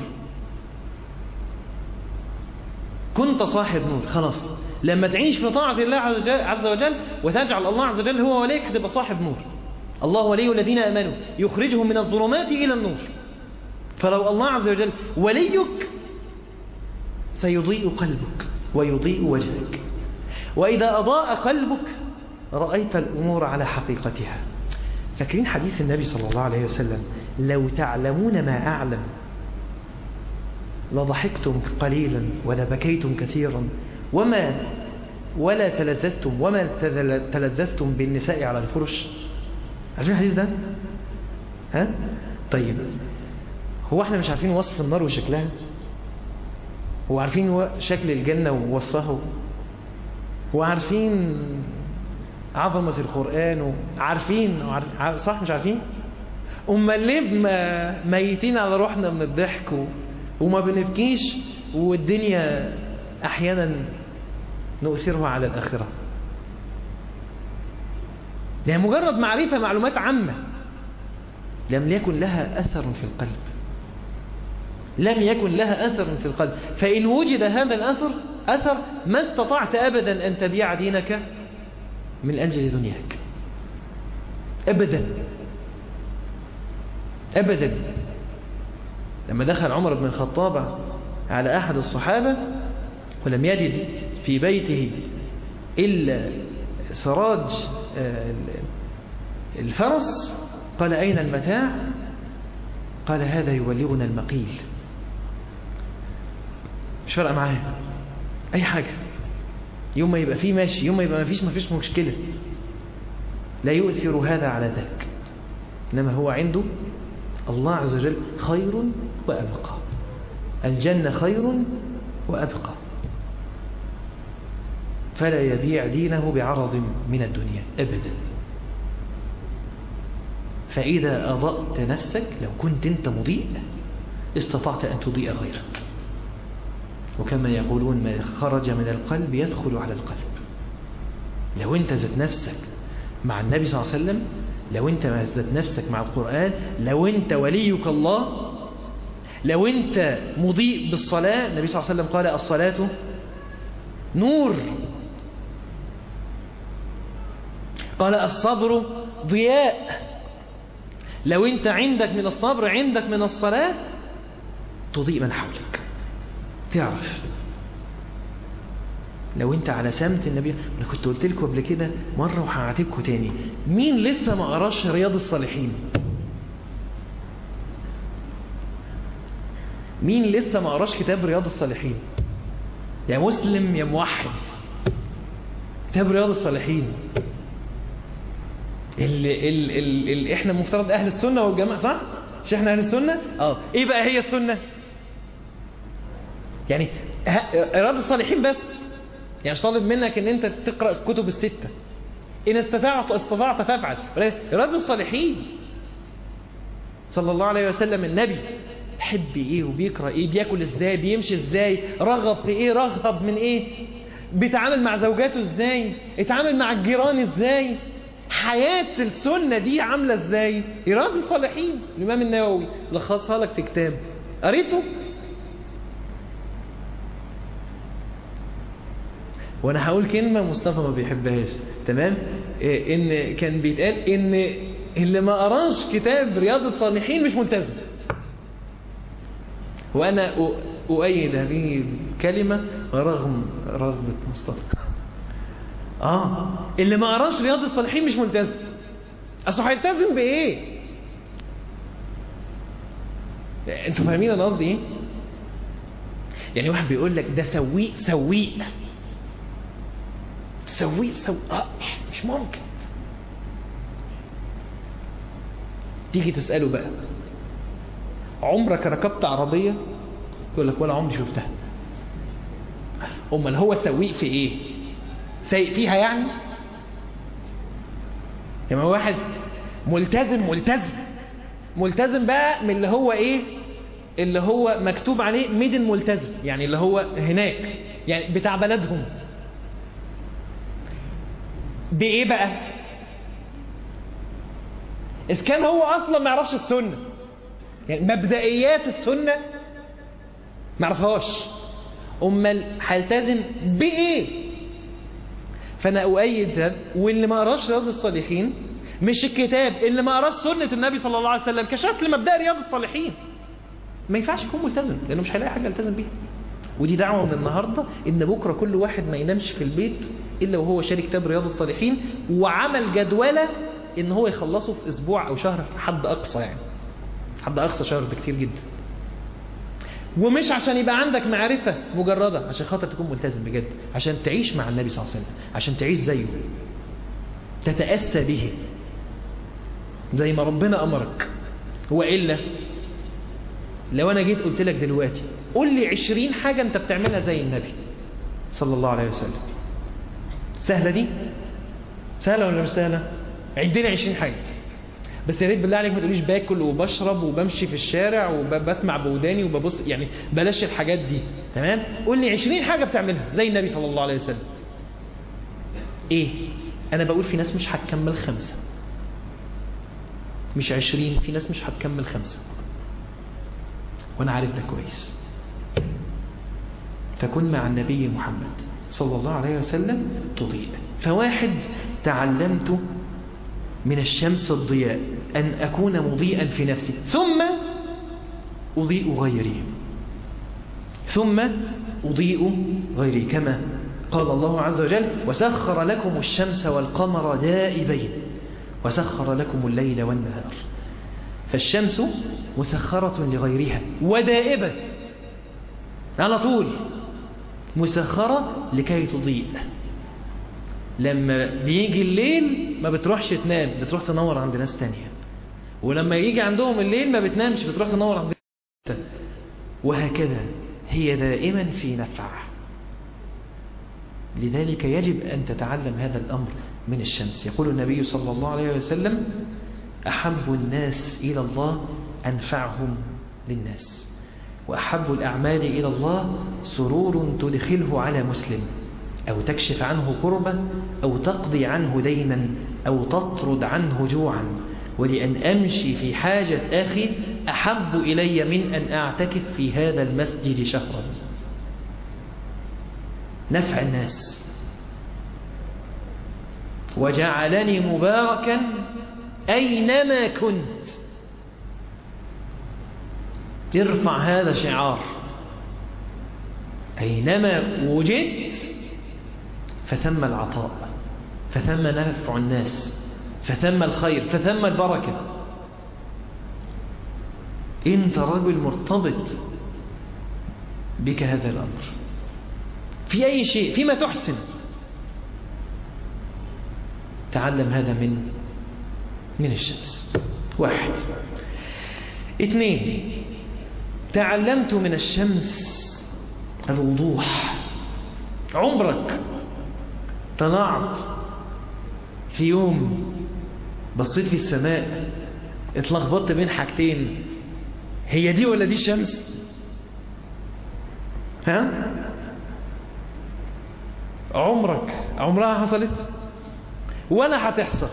كنت صاحب نور خلاص لما تعيش في طاعة الله عز وجل, عز وجل وتجعل الله عز وجل هو وليك هتبقى صاحب نور الله ولي الذين آمنوا يخرجهم من الظلمات إلى النور فلو الله عز وجل وليك سيضيء قلبك ويضيء وجهك وإذا أضاء قلبك رأيت الأمور على حقيقتها فاكرين حديث النبي صلى الله عليه وسلم لو تعلمون ما أعلم لضحكتم قليلا ولبكيتم كثيرا وما ولا تلذذتم وما تلذذتم بالنساء على الفرش عارفين الحديث ده ها طيب هو احنا مش عارفين وصف النار وشكلها هو عارفين شكل الجنة ووصفه وعارفين عظمة القرآن وعارفين وعارف... صح مش عارفين أما ليه ما ميتين على روحنا من الضحك و... وما بنبكيش والدنيا أحيانا نؤثرها على الآخرة يعني مجرد معرفة معلومات عامة لم يكن لها أثر في القلب لم يكن لها أثر في القلب فإن وجد هذا الأثر أثر ما استطعت أبدا أن تبيع دينك من أجل دنياك أبدا أبدا لما دخل عمر بن الخطاب على أحد الصحابة ولم يجد في بيته إلا سراج الفرس قال أين المتاع قال هذا يبلغنا المقيل مش فارقه معاه أي حاجة يوم ما يبقى فيه ماشي يوم ما يبقى ما فيش ما فيش مشكلة لا يؤثر هذا على ذاك إنما هو عنده الله عز وجل خير وأبقى الجنة خير وأبقى فلا يبيع دينه بعرض من الدنيا أبدا فإذا أضأت نفسك لو كنت أنت مضيء استطعت أن تضيء غيرك وكما يقولون ما خرج من القلب يدخل على القلب لو انت ذات نفسك مع النبي صلى الله عليه وسلم لو انت ذات نفسك مع القرآن لو انت وليك الله لو انت مضيء بالصلاة النبي صلى الله عليه وسلم قال الصلاة نور قال الصبر ضياء لو انت عندك من الصبر عندك من الصلاة تضيء من حولك تعرف لو انت على سمت النبي انا كنت قلت لكم قبل كده مرة وهعاتبكم تاني مين لسه ما قراش رياض الصالحين مين لسه ما قراش كتاب رياض الصالحين يا مسلم يا موحد كتاب رياض الصالحين اللي, اللي, اللي, اللي احنا مفترض اهل السنة والجماعة صح مش احنا اهل السنة اه ايه بقى هي السنة يعني رياض الصالحين بس يعني مش طالب منك ان انت تقرأ الكتب الستة ان استطعت استطعت فافعل رياض الصالحين صلى الله عليه وسلم النبي بيحب ايه وبيقرأ ايه بياكل ازاي بيمشي ازاي رغب في ايه رغب من ايه بيتعامل مع زوجاته ازاي اتعامل مع الجيران ازاي حياة السنة دي عاملة ازاي رياض الصالحين الامام النووي لخصها لك في كتاب قريته وانا هقول كلمة مصطفى ما بيحبهاش تمام إيه ان كان بيتقال ان اللي ما قراش كتاب رياض الصالحين مش ملتزم وانا اؤيد هذه الكلمة رغم رغبة مصطفى اه اللي ما قراش رياض الصالحين مش ملتزم اصله هيلتزم بايه انتوا فاهمين انا قصدي ايه يعني واحد بيقول لك ده سويق سويق سويق سويق آه مش ممكن تيجي تسأله بقى عمرك ركبت عربية يقول لك ولا عمري شفتها امال هو سويق في ايه سايق فيها يعني يعني واحد ملتزم ملتزم ملتزم بقى من اللي هو ايه اللي هو مكتوب عليه ميدن ملتزم يعني اللي هو هناك يعني بتاع بلدهم بايه بقى اذا كان هو اصلا ما يعرفش السنه يعني مبدئيات السنه ما يعرفهاش امال هيلتزم بايه فانا اؤيد ده واللي ما قراش رياض الصالحين مش الكتاب اللي ما قراش سنه النبي صلى الله عليه وسلم كشكل مبدئي رياض الصالحين ما ينفعش يكون ملتزم لانه مش هيلاقي حاجه يلتزم بيها ودي دعوه من النهارده ان بكره كل واحد ما ينامش في البيت الا وهو شاري كتاب رياض الصالحين وعمل جدوله ان هو يخلصه في اسبوع او شهر حد اقصى يعني حد اقصى شهر ده كتير جدا ومش عشان يبقى عندك معرفة مجردة عشان خاطر تكون ملتزم بجد عشان تعيش مع النبي صلى الله عليه وسلم عشان تعيش زيه تتأسى به زي ما ربنا أمرك هو إلا لو أنا جيت قلت لك دلوقتي قول لي عشرين حاجة أنت بتعملها زي النبي صلى الله عليه وسلم سهلة دي سهلة ولا مش سهلة عدنا عشرين حاجة بس يا ريت بالله عليك ما تقوليش باكل وبشرب وبمشي في الشارع وبسمع بوداني وببص يعني بلاش الحاجات دي تمام قول لي 20 حاجه بتعملها زي النبي صلى الله عليه وسلم ايه انا بقول في ناس مش هتكمل خمسه مش 20 في ناس مش هتكمل خمسه وانا عارف ده كويس فكن مع النبي محمد صلى الله عليه وسلم تضيء فواحد تعلمت من الشمس الضياء أن أكون مضيئا في نفسي ثم أضيء غيري ثم أضيء غيري كما قال الله عز وجل وسخر لكم الشمس والقمر دائبين وسخر لكم الليل والنهار فالشمس مسخرة لغيرها ودائبة على طول مسخرة لكي تضيء لما بيجي الليل ما بتروحش تنام بتروح تنور عند ناس تانية ولما يجي عندهم الليل ما بتنامش بتروح تنور عند ناس وهكذا هي دائما في نفع لذلك يجب أن تتعلم هذا الأمر من الشمس يقول النبي صلى الله عليه وسلم أحب الناس إلى الله أنفعهم للناس وأحب الأعمال إلى الله سرور تدخله على مسلم أو تكشف عنه كربة أو تقضي عنه دينا أو تطرد عنه جوعا ولأن أمشي في حاجة أخي أحب إلي من أن أعتكف في هذا المسجد شهرا نفع الناس وجعلني مباركا أينما كنت ارفع هذا شعار أينما وجدت فثم العطاء فثم نفع الناس فثم الخير فثم البركة انت رجل مرتبط بك هذا الأمر في أي شيء فيما تحسن تعلم هذا من من الشمس واحد اثنين تعلمت من الشمس الوضوح عمرك طلعت في يوم بصيت في السماء اتلخبطت بين حاجتين هي دي ولا دي الشمس ها عمرك عمرها حصلت ولا هتحصل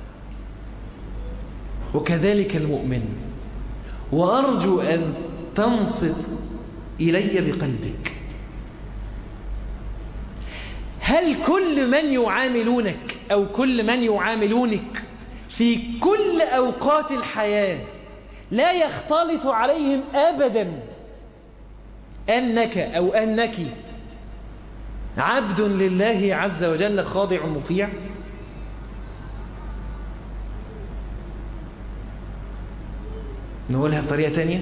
وكذلك المؤمن وأرجو أن تنصت إلي بقلبك هل كل من يعاملونك أو كل من يعاملونك في كل أوقات الحياة لا يختلط عليهم أبدا أنك أو أنك عبد لله عز وجل خاضع مطيع نقولها بطريقة تانية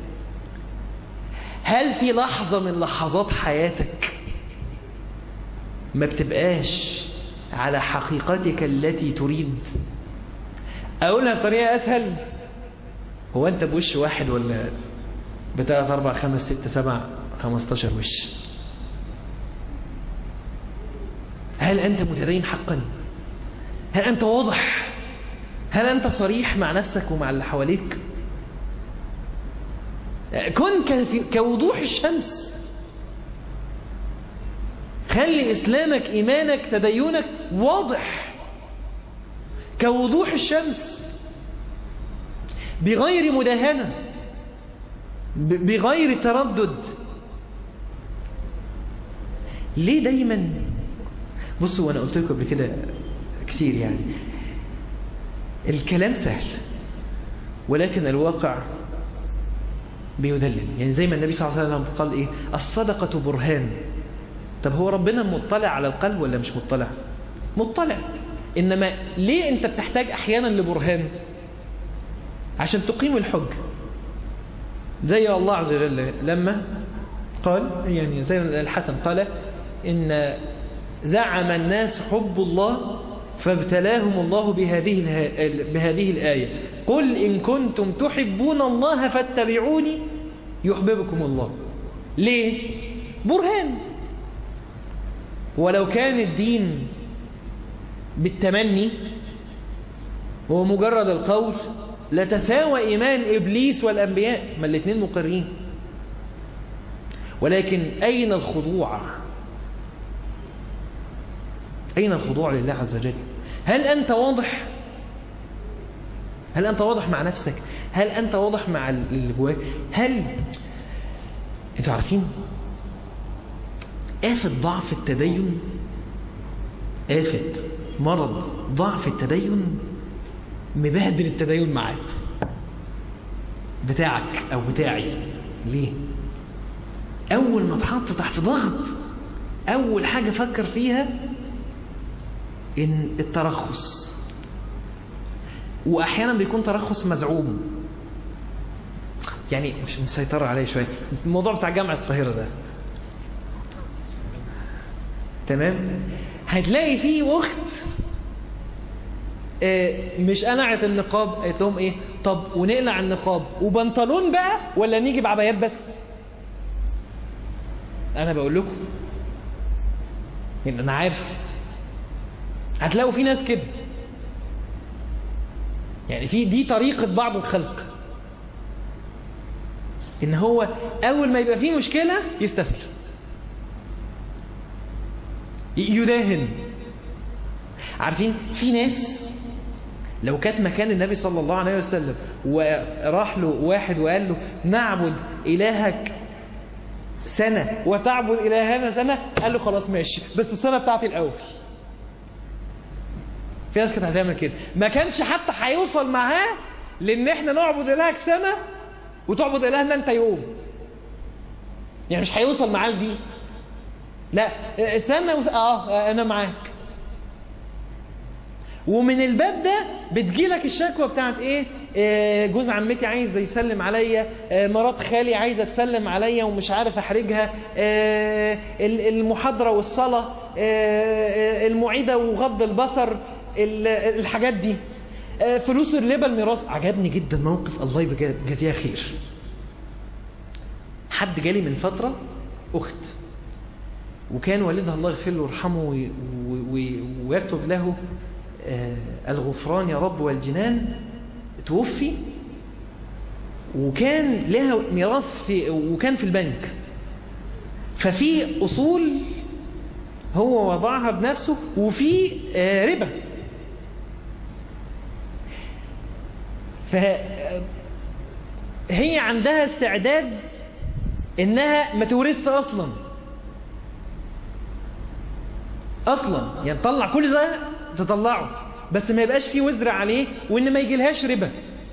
هل في لحظة من لحظات حياتك ما بتبقاش على حقيقتك التي تريد أقولها بطريقة أسهل هو أنت بوش واحد ولا بتلات أربع خمس ست سبع خمستاشر وش هل أنت متدين حقا هل أنت واضح هل أنت صريح مع نفسك ومع اللي حواليك كن كوضوح الشمس خلي إسلامك إيمانك تدينك واضح كوضوح الشمس بغير مداهنة بغير تردد ليه دايما بصوا وانا قلت لكم قبل كده كتير يعني الكلام سهل ولكن الواقع بيدلل يعني زي ما النبي صلى الله عليه وسلم قال ايه الصدقة برهان طب هو ربنا مطلع على القلب ولا مش مطلع مطلع انما ليه انت بتحتاج احيانا لبرهان عشان تقيم الحج زي الله عز وجل لما قال يعني زي الحسن قال إن زعم الناس حب الله فابتلاهم الله بهذه بهذه الآية قل إن كنتم تحبون الله فاتبعوني يحببكم الله ليه؟ برهان ولو كان الدين بالتمني هو مجرد القول لتساوى إيمان إبليس والأنبياء ما الاثنين مقرين ولكن أين الخضوع أين الخضوع لله عز وجل هل أنت واضح هل أنت واضح مع نفسك هل أنت واضح مع اللي جواك هل أنتوا عارفين آفة ضعف التدين آفة مرض ضعف التدين مبهدل التدين معاك بتاعك أو بتاعي ليه أول ما تحط تحت ضغط أول حاجة فكر فيها إن الترخص وأحيانا بيكون ترخص مزعوم يعني مش مسيطر عليه شوية الموضوع بتاع جامعة القاهرة ده تمام هتلاقي فيه أخت آه مش قلعت النقاب قالت لهم ايه طب ونقلع النقاب وبنطلون بقى ولا نيجي بعبايات بس انا بقول لكم يعني انا عارف هتلاقوا في ناس كده يعني في دي طريقة بعض الخلق ان هو اول ما يبقى فيه مشكلة يستسلم يداهن عارفين في ناس لو كانت مكان النبي صلى الله عليه وسلم وراح له واحد وقال له نعبد إلهك سنة وتعبد إلهنا سنة قال له خلاص ماشي بس السنة بتاعتي الأول في ناس كانت هتعمل كده ما كانش حتى هيوصل معاه لان احنا نعبد إلهك سنة وتعبد إلهنا انت يوم يعني مش هيوصل معاه لدي لا سنة وس... اه انا معاك ومن الباب ده بتجيلك الشكوى بتاعت ايه آه جوز عمتي عايز يسلم عليا آه مرات خالي عايزه تسلم عليا ومش عارف احرجها آه المحاضره والصلاه المعيده وغض البصر الحاجات دي فلوس الربا الميراث عجبني جدا موقف الله يجازيها خير حد جالي من فتره اخت وكان والدها الله يغفر له ويرحمه ويكتب له الغفران يا رب والجنان توفي وكان لها ميراث في وكان في البنك ففي أصول هو وضعها بنفسه وفي ربا فهي عندها استعداد انها ما تورثش اصلا اصلا يعني تطلع كل ده تطلعه بس ما يبقاش فيه وزر عليه وان ما يجيلهاش ربا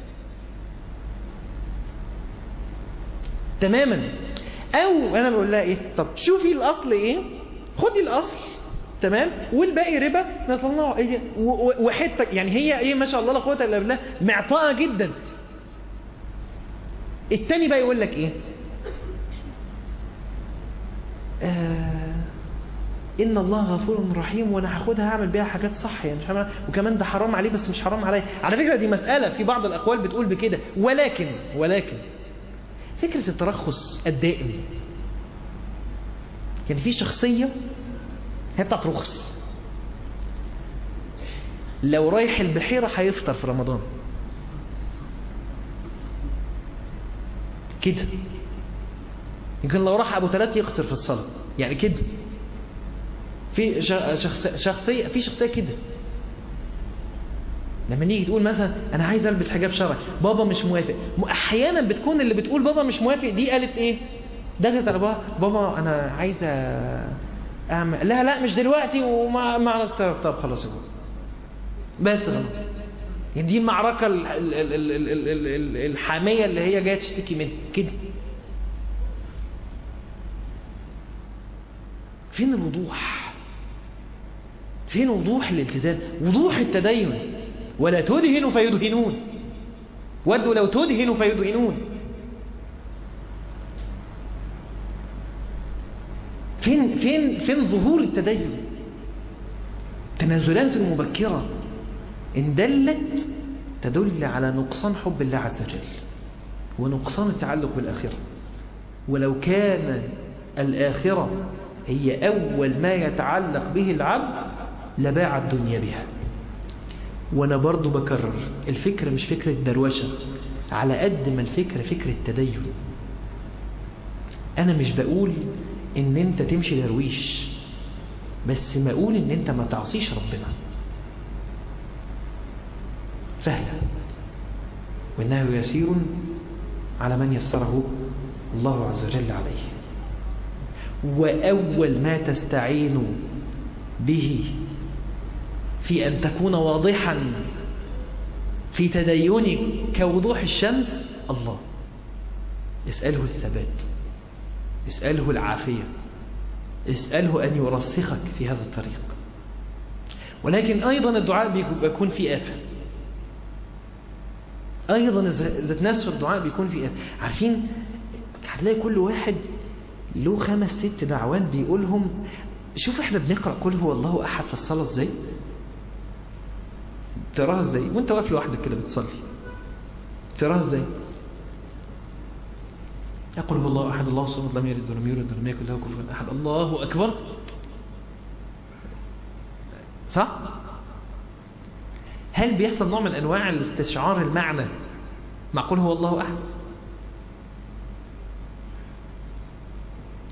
تماما او انا بقول لها ايه طب شوفي الاصل ايه خدي الاصل تمام والباقي ربا نطلعه ايه وحته يعني هي ايه ما شاء الله لا قوه الا بالله معطاءه جدا التاني بقى يقول لك ايه آه ان الله غفور رحيم وانا هاخدها هعمل بيها حاجات صح يعني مش هعمل وكمان ده حرام عليه بس مش حرام عليا على فكره دي مساله في بعض الاقوال بتقول بكده ولكن ولكن فكره الترخص الدائم يعني في شخصيه هي بتاعت رخص لو رايح البحيره هيفطر في رمضان كده يمكن لو راح ابو ثلاث يقصر في الصلاه يعني كده في شخص شخصية في شخصية كده لما نيجي تقول مثلا انا عايز البس حجاب شرعي بابا مش موافق احيانا بتكون اللي بتقول بابا مش موافق دي قالت ايه دخلت على بابا بابا انا عايزه اعمل لا لا مش دلوقتي وما ما طب, طب خلاص يا بابا بس غلط يعني دي المعركة ال ال ال ال ال ال ال الحامية اللي هي جاية تشتكي منها كده فين الوضوح فين وضوح الالتزام وضوح التدين ولا تدهن فيدهنون ودوا لو تدهن فيدهنون فين فين فين ظهور التدين تنازلات المبكرة إن دلت تدل على نقصان حب الله عز وجل ونقصان التعلق بالآخرة ولو كان الآخرة هي أول ما يتعلق به العبد لباع الدنيا بها وانا برضو بكرر الفكرة مش فكرة دروشة على قد ما الفكرة فكرة تدين انا مش بقول ان انت تمشي درويش بس ما اقول ان انت ما تعصيش ربنا سهلة وانه يسير على من يسره الله عز وجل عليه وأول ما تستعين به في أن تكون واضحا في تدينك كوضوح الشمس الله اسأله الثبات اسأله العافية اسأله أن يرسخك في هذا الطريق ولكن أيضا الدعاء بيكون في آفة أيضا ذات نفس الدعاء بيكون في آفة عارفين هتلاقي كل واحد له خمس ست دعوات بيقولهم شوف احنا بنقرأ قل هو الله أحد في الصلاة ازاي تراها ازاي وانت واقف لوحدك كده بتصلي تراها ازاي يقول هو الله أحد الله الصمد لم يلد ولم يولد ولم يكن له كفوا أحد الله أكبر صح هل بيحصل نوع من أنواع الاستشعار المعنى مع قل هو الله أحد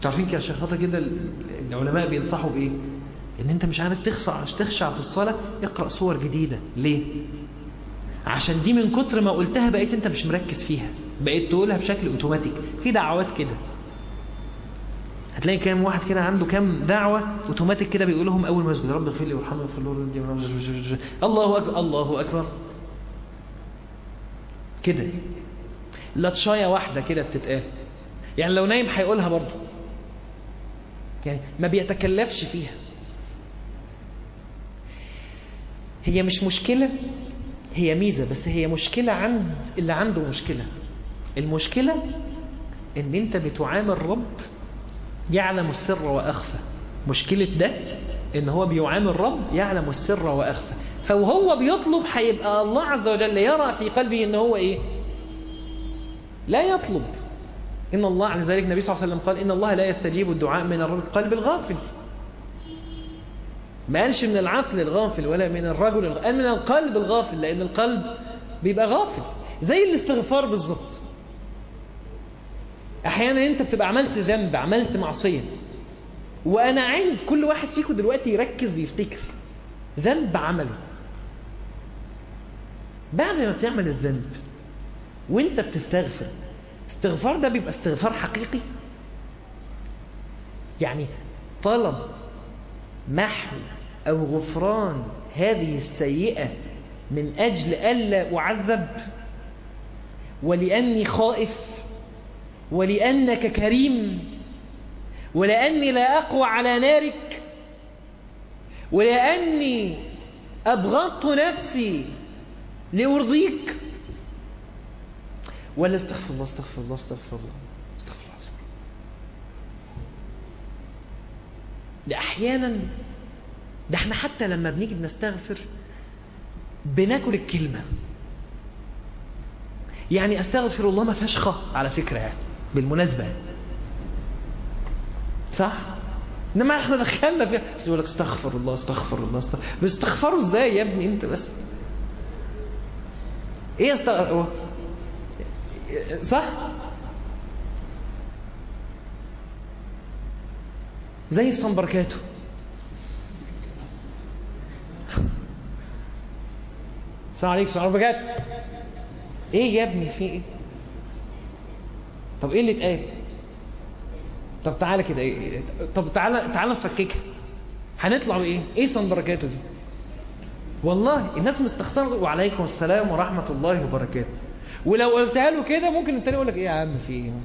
تعرفين كده عشان خاطر كده العلماء بينصحوا بايه ان انت مش عارف تخشع تخشع في الصلاه اقرا صور جديده ليه عشان دي من كتر ما قلتها بقيت انت مش مركز فيها بقيت تقولها بشكل اوتوماتيك في دعوات كده هتلاقي كام واحد كده عنده كام دعوة اوتوماتيك كده بيقولهم اول ما يسجد رب اغفر لي وارحمني واغفر له الله اكبر الله اكبر كده لطشايه واحدة كده بتتقال يعني لو نايم هيقولها برضه يعني ما بيتكلفش فيها هي مش مشكلة هي ميزة بس هي مشكلة عند اللي عنده مشكلة المشكلة ان انت بتعامل رب يعلم السر واخفى مشكلة ده ان هو بيعامل رب يعلم السر واخفى فوهو بيطلب هيبقى الله عز وجل يرى في قلبه ان هو ايه لا يطلب ان الله عز ذلك النبي صلى الله عليه وسلم قال ان الله لا يستجيب الدعاء من القلب الغافل ما قالش من العقل الغافل ولا من الرجل الغافل قال من القلب الغافل لأن القلب بيبقى غافل زي الاستغفار بالظبط أحيانا أنت بتبقى عملت ذنب عملت معصية وأنا عايز كل واحد فيكم دلوقتي يركز يفتكر ذنب عمله بعد ما تعمل الذنب وانت بتستغفر استغفار ده بيبقى استغفار حقيقي يعني طلب محو أو غفران هذه السيئة من أجل ألا أعذب ولأني خائف ولأنك كريم ولأني لا أقوى على نارك ولأني أبغضت نفسي لأرضيك ولا استغفر الله استغفر الله استغفر الله استغفر الله استغفر الله ده أحيانا ده احنا حتى لما بنيجي بنستغفر بناكل الكلمة يعني استغفر الله ما فيهاش خ على فكرة يعني بالمناسبة يعني. صح انما احنا دخلنا فيها بس يقول لك استغفر الله استغفر الله استغفر بيستغفروا ازاي يا ابني انت بس ايه استغفر صح زي السمبركاتو السلام عليكم السلام عليكم ايه يا ابني في ايه طب ايه اللي اتقال طب تعالى كده ايه طب تعالى تعالى نفككها هنطلع بايه ايه سمبركاتو دي والله الناس مستخسره وعليكم السلام ورحمه الله وبركاته ولو قلتها له كده ممكن التاني يقول لك ايه يا عم في ايه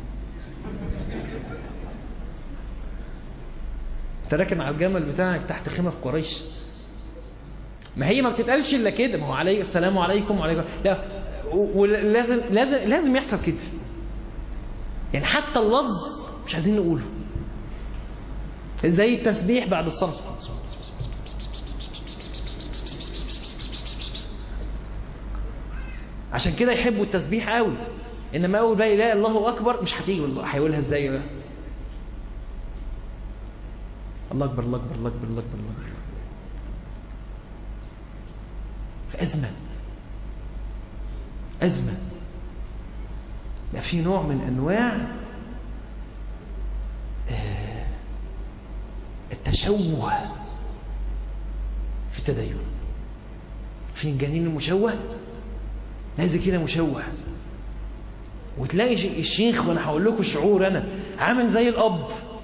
انت راكن على الجمل بتاعك تحت خيمه في قريش ما هي ما بتتقالش الا كده ما هو علي السلام عليكم وعليكم لا ولازم لازم لازم يحصل كده يعني حتى اللفظ مش عايزين نقوله زي التسبيح بعد الصلاه عشان كده يحبوا التسبيح قوي انما اول بقى لا الله اكبر مش هتيجي والله هيقولها ازاي بقى الله اكبر الله اكبر الله اكبر الله اكبر الله اكبر في أزمة أزمة لا في نوع من أنواع التشوه في التدين في الجنين المشوه نازل كده مشوه وتلاقي الشيخ وانا هقول لكم شعور انا عامل زي الاب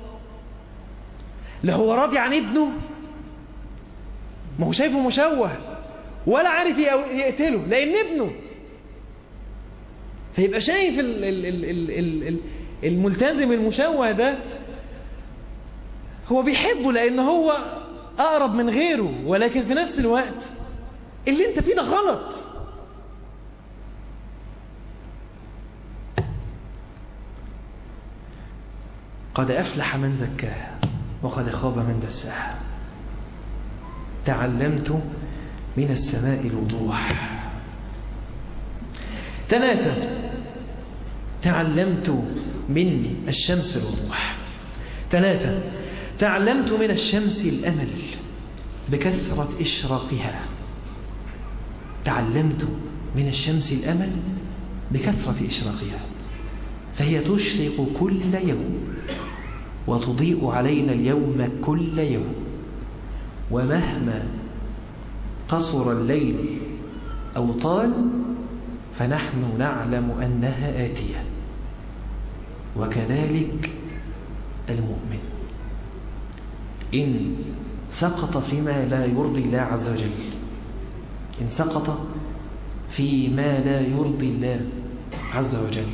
لا هو راضي عن ابنه ما هو شايفه مشوه ولا عارف يقتله لان ابنه فيبقى شايف ال ال ال ال ال ال الملتزم المشوه ده هو بيحبه لان هو اقرب من غيره ولكن في نفس الوقت اللي انت فيه ده غلط قد افلح من زكاها وقد خاب من دساها تعلمت من السماء الوضوح ثلاثة تعلمت من الشمس الوضوح ثلاثة تعلمت من الشمس الأمل بكثرة إشراقها تعلمت من الشمس الأمل بكثرة إشراقها فهي تشرق كل يوم وتضيء علينا اليوم كل يوم ومهما قصر الليل أو طال فنحن نعلم أنها آتية وكذلك المؤمن إن سقط فيما لا يرضي الله عز وجل إن سقط فيما لا يرضي الله عز وجل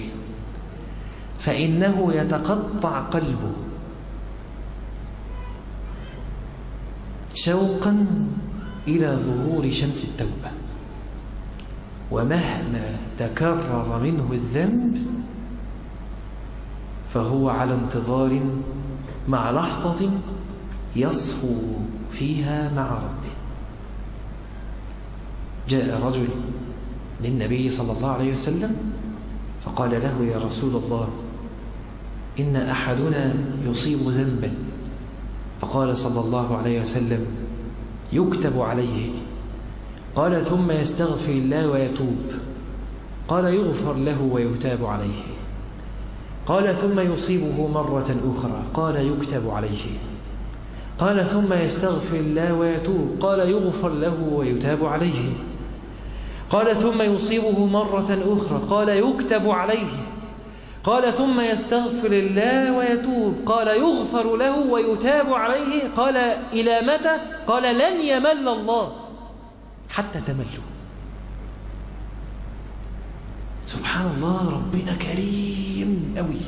فإنه يتقطع قلبه شوقا إلى ظهور شمس التوبة ومهما تكرر منه الذنب فهو على انتظار مع لحظة يصفو فيها مع ربه جاء رجل للنبي صلى الله عليه وسلم فقال له يا رسول الله إن أحدنا يصيب ذنبا فقال صلى الله عليه وسلم يكتب عليه قال ثم يستغفر الله ويتوب قال يغفر له ويتاب عليه قال ثم يصيبه مرة أخرى قال يكتب عليه قال ثم يستغفر الله ويتوب قال يغفر له ويتاب عليه قال ثم يصيبه مرة أخرى قال يكتب عليه قال ثم يستغفر الله ويتوب قال يغفر له ويتاب عليه قال إلى متى قال لن يمل الله حتى تملوا سبحان الله ربنا كريم قوي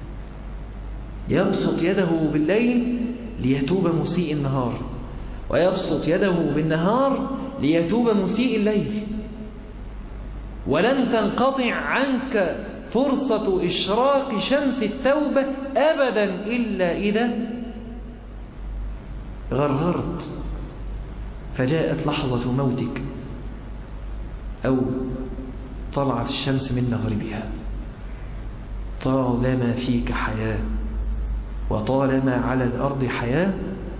يبسط يده بالليل ليتوب مسيء النهار ويبسط يده بالنهار ليتوب مسيء الليل ولن تنقطع عنك فرصة إشراق شمس التوبة أبدا إلا إذا غرغرت فجاءت لحظة موتك أو طلعت الشمس من مغربها طالما فيك حياة وطالما على الأرض حياة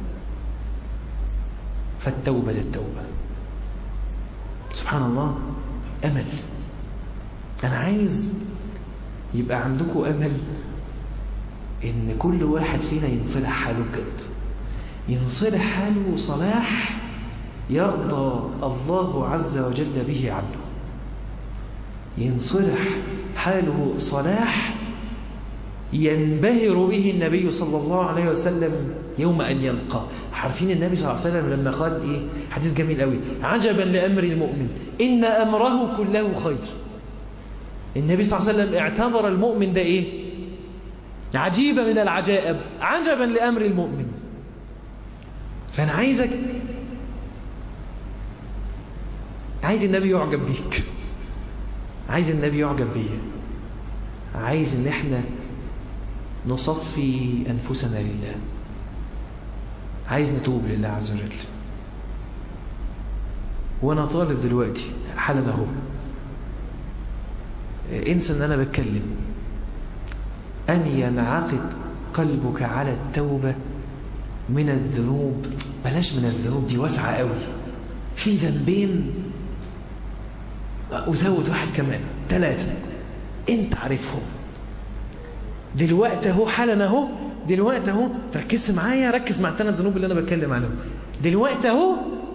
فالتوبة للتوبة سبحان الله أمل أنا عايز يبقى عندكم أمل إن كل واحد فينا ينصلح حاله بجد ينصلح حاله صلاح يرضى الله عز وجل به عنه ينصلح حاله صلاح ينبهر به النبي صلى الله عليه وسلم يوم أن يلقى عارفين النبي صلى الله عليه وسلم لما قال إيه حديث جميل قوي عجبا لأمر المؤمن إن أمره كله خير النبي صلى الله عليه وسلم اعتبر المؤمن ده إيه عجيبة من العجائب عجبا لأمر المؤمن فأنا عايزك عايز النبي يعجب بيك عايز النبي يعجب بيا عايز ان احنا نصفي انفسنا لله عايز نتوب لله عز وجل وانا طالب دلوقتي حالا اهو انسى ان انا بتكلم ان ينعقد قلبك على التوبة من الذنوب بلاش من الذنوب دي واسعة قوي في ذنبين وزود واحد كمان ثلاثة انت عارفهم دلوقتي اهو حالا اهو دلوقتي اهو تركز معايا ركز مع الثلاث ذنوب اللي انا بتكلم عنهم دلوقتي اهو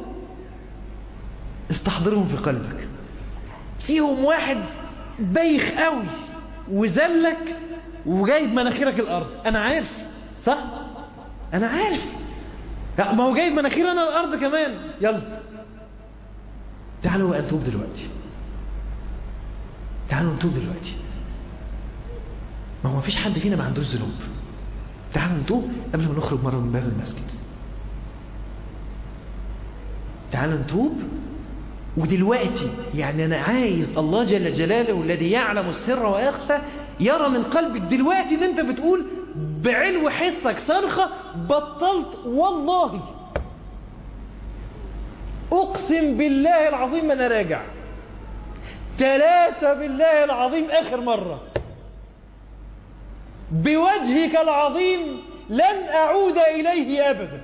استحضرهم في قلبك فيهم واحد بايخ قوي وزلك وجايب مناخيرك الارض انا عارف صح انا عارف لا ما هو جايب مناخير انا الارض كمان يلا تعالوا بقى نتوب دلوقتي تعالوا نتوب دلوقتي ما هو مفيش حد فينا ما عندوش ذنوب تعالوا نتوب قبل ما نخرج مرة من باب المسجد تعالوا نتوب ودلوقتي يعني أنا عايز الله جل جلاله الذي يعلم السر ويخفى يرى من قلبك دلوقتي اللي انت بتقول بعلو حسك صرخة بطلت والله أقسم بالله العظيم أنا راجع ثلاثة بالله العظيم آخر مرة بوجهك العظيم لن أعود إليه أبدا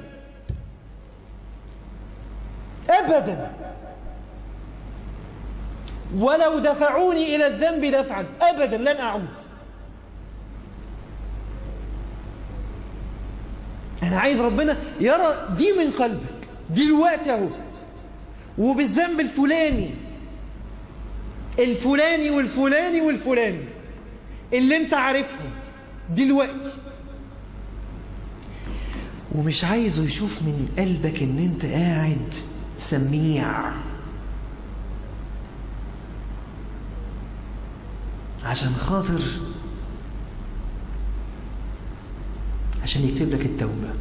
أبدا ولو دفعوني إلى الذنب دفعا أبدا لن أعود أنا عايز ربنا يرى دي من قلبك دلوقتي أهو وبالذنب الفلاني الفلاني والفلاني والفلاني اللي انت عارفهم دلوقتي ومش عايزه يشوف من قلبك ان انت قاعد سميع عشان خاطر عشان يكتب لك التوبة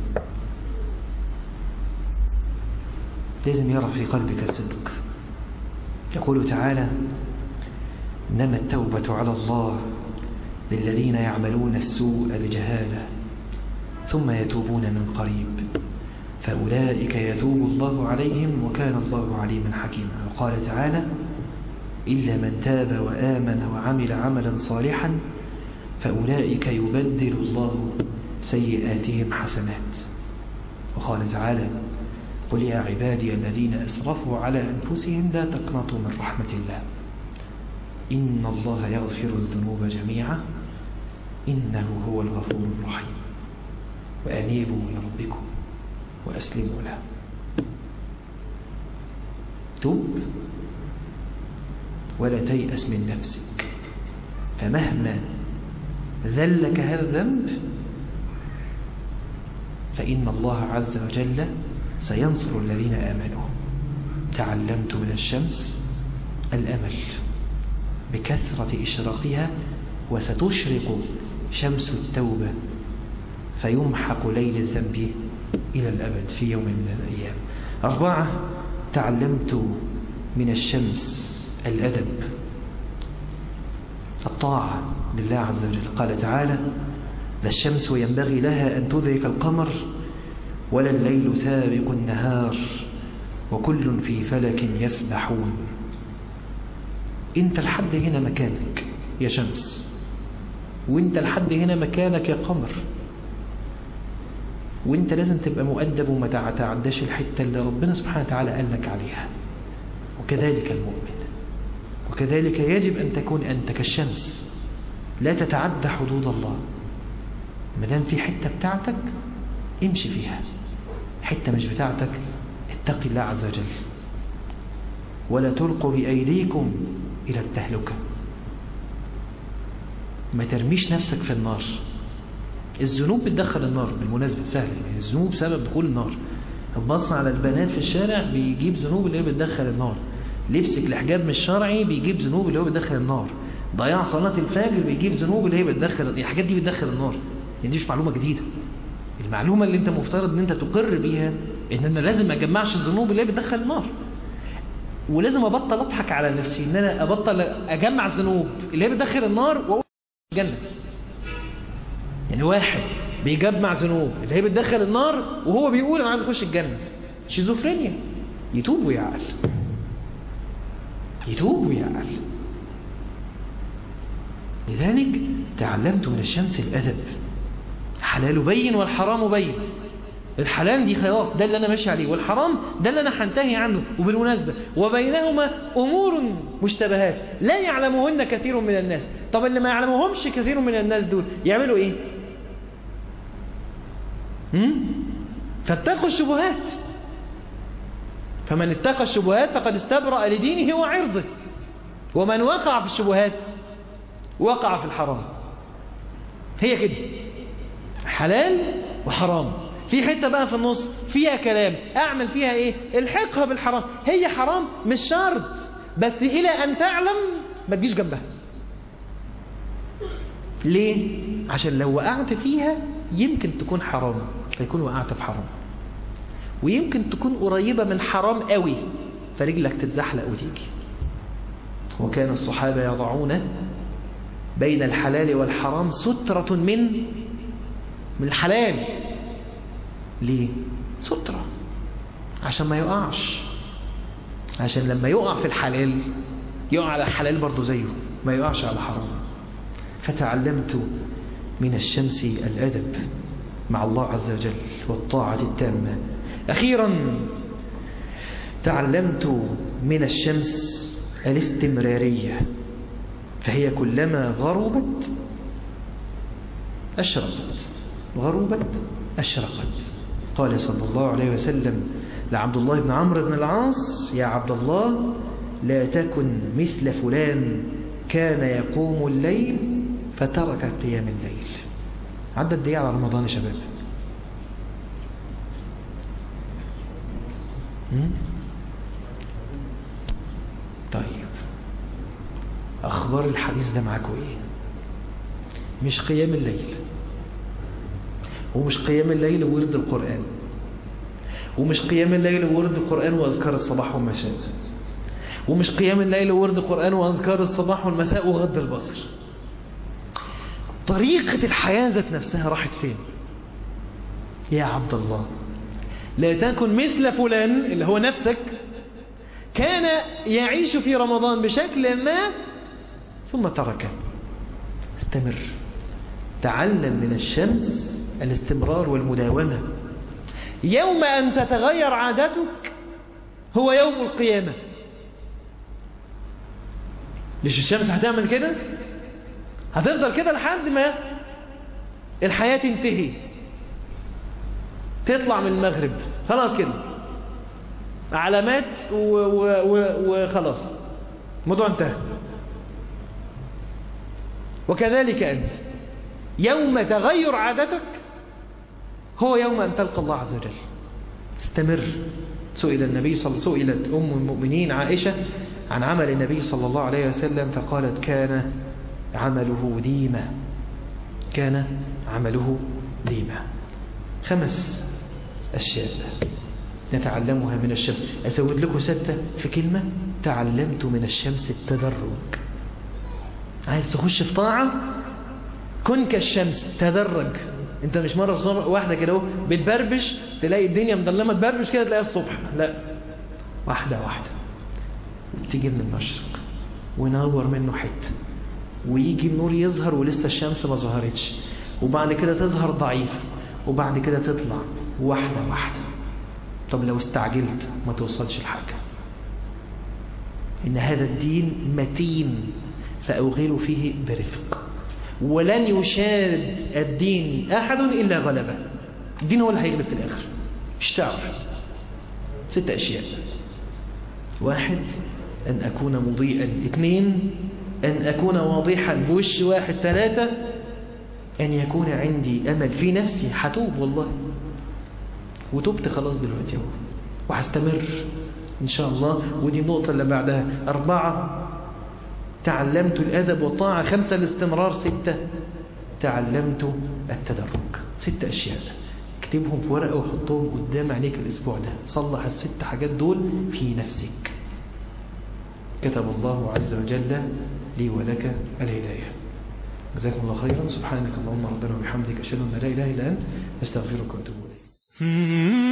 لازم يرى في قلبك الصدق يقول تعالى إنما التوبة على الله للذين يعملون السوء بجهالة ثم يتوبون من قريب فأولئك يتوب الله عليهم وكان الله عليما حكيما وقال تعالى إلا من تاب وآمن وعمل عملا صالحا فأولئك يبدل الله سيئاتهم حسنات وقال تعالى قل يا عبادي الذين أسرفوا على أنفسهم لا تقنطوا من رحمة الله إن الله يغفر الذنوب جميعا إنه هو الغفور الرحيم وأنيبوا لربكم وأسلموا له تب ولا تيأس من نفسك فمهما ذلك هذا الذنب فإن الله عز وجل سينصر الذين آمنوا تعلمت من الشمس الأمل بكثرة إشراقها وستشرق شمس التوبة فيمحق ليل الذنب إلى الأبد في يوم من الأيام أربعة تعلمت من الشمس الأدب الطاعة لله عز وجل قال تعالى لا الشمس ينبغي لها أن تدرك القمر ولا الليل سابق النهار وكل في فلك يسبحون انت لحد هنا مكانك يا شمس وانت لحد هنا مكانك يا قمر وانت لازم تبقى مؤدب وما تعداش الحتة اللي ربنا سبحانه وتعالى قال لك عليها وكذلك المؤمن وكذلك يجب أن تكون أنت كالشمس لا تتعدى حدود الله ما دام في حتة بتاعتك امشي فيها حتة مش بتاعتك اتقي الله عز وجل ولا تلقوا بأيديكم إلى التهلكة ما ترميش نفسك في النار الذنوب بتدخل النار بالمناسبة سهل الذنوب سبب دخول النار البص على البنات في الشارع بيجيب ذنوب اللي هي بتدخل النار لبسك الحجاب مش شرعي بيجيب ذنوب اللي هو بتدخل النار ضياع صلاة الفجر بيجيب ذنوب اللي هي بتدخل الحاجات دي بتدخل النار يعني دي مش معلومة جديدة المعلومة اللي انت مفترض ان انت تقر بيها ان انا لازم ما اجمعش الذنوب اللي هي بتدخل النار ولازم ابطل اضحك على نفسي ان انا ابطل اجمع الذنوب اللي هي بتدخل النار واقول الجنة يعني واحد بيجمع ذنوب اللي هي بتدخل النار وهو بيقول انا عايز اخش الجنة شيزوفرينيا يتوب ويعقل يتوب ويعقل لذلك تعلمت من الشمس الأدب حلال بين والحرام بين الحلال دي خلاص ده اللي أنا ماشي عليه والحرام ده اللي أنا هنتهي عنه وبالمناسبة وبينهما أمور مشتبهات لا يعلمهن كثير من الناس طب اللي ما يعلمهمش كثير من الناس دول يعملوا إيه فاتقوا الشبهات فمن اتقى الشبهات فقد استبرأ لدينه وعرضه ومن وقع في الشبهات وقع في الحرام هي كده حلال وحرام في حتة بقى في النص فيها كلام اعمل فيها ايه الحقها بالحرام هي حرام مش شرط بس الى ان تعلم ما تجيش جنبها ليه عشان لو وقعت فيها يمكن تكون حرام فيكون وقعت في حرام ويمكن تكون قريبة من حرام قوي فرجلك تتزحلق وتيجي وكان الصحابة يضعون بين الحلال والحرام سترة من من الحلال ليه سترة عشان ما يقعش عشان لما يقع في الحلال يقع على الحلال برضو زيه ما يقعش على حرام فتعلمت من الشمس الأدب مع الله عز وجل والطاعة التامة أخيرا تعلمت من الشمس الاستمرارية فهي كلما غربت أشرقت غربت أشرقت قال صلى الله عليه وسلم لعبد الله بن عمرو بن العاص يا عبد الله لا تكن مثل فلان كان يقوم الليل فترك قيام الليل عدى قد ايه على رمضان يا شباب طيب اخبار الحديث ده معاكم ايه مش قيام الليل ومش قيام الليل وورد القرآن ومش قيام الليل وورد القرآن وأذكار الصباح والمساء ومش قيام الليل وورد القرآن وأذكار الصباح والمساء وغض البصر طريقة الحياة ذات نفسها راحت فين يا عبد الله لا تكن مثل فلان اللي هو نفسك كان يعيش في رمضان بشكل ما ثم تركه استمر تعلم من الشمس الاستمرار والمداومة يوم أن تتغير عادتك هو يوم القيامة مش الشمس هتعمل كده هتفضل كده لحد ما الحياة تنتهي تطلع من المغرب خلاص كده علامات وخلاص الموضوع انتهى وكذلك أنت يوم تغير عادتك هو يوم أن تلقى الله عز وجل استمر سئل النبي صلى سئلت أم المؤمنين عائشة عن عمل النبي صلى الله عليه وسلم فقالت كان عمله ديما كان عمله ديما خمس أشياء نتعلمها من الشمس أزود لكم ستة في كلمة تعلمت من الشمس التدرج عايز تخش في طاعة كن كالشمس تدرج انت مش مرة صبح واحدة كده اهو بتبربش تلاقي الدنيا مظلمة تبربش كده تلاقيها الصبح لا واحدة واحدة تيجي من المشرق ونور منه حتة ويجي النور يظهر ولسه الشمس ما ظهرتش وبعد كده تظهر ضعيف وبعد كده تطلع واحدة واحدة طب لو استعجلت ما توصلش لحاجة إن هذا الدين متين فأوغلوا فيه برفق ولن يشارد الدين أحد إلا غلبه الدين هو اللي هيغلب في الآخر مش تعرف ست أشياء واحد أن أكون مضيئا اثنين أن أكون واضحا بوش واحد ثلاثة أن يكون عندي أمل في نفسي حتوب والله وتبت خلاص دلوقتي اهو وهستمر إن شاء الله ودي النقطة اللي بعدها أربعة تعلمت الأدب والطاعة خمسة الاستمرار ستة تعلمت التدرج ست أشياء اكتبهم في ورقة وحطهم قدام عينيك الأسبوع ده صلح الست حاجات دول في نفسك كتب الله عز وجل لي ولك الهداية جزاكم الله خيرا سبحانك اللهم ربنا وبحمدك أشهد أن لا إله إلا أنت أستغفرك وأتوب إليك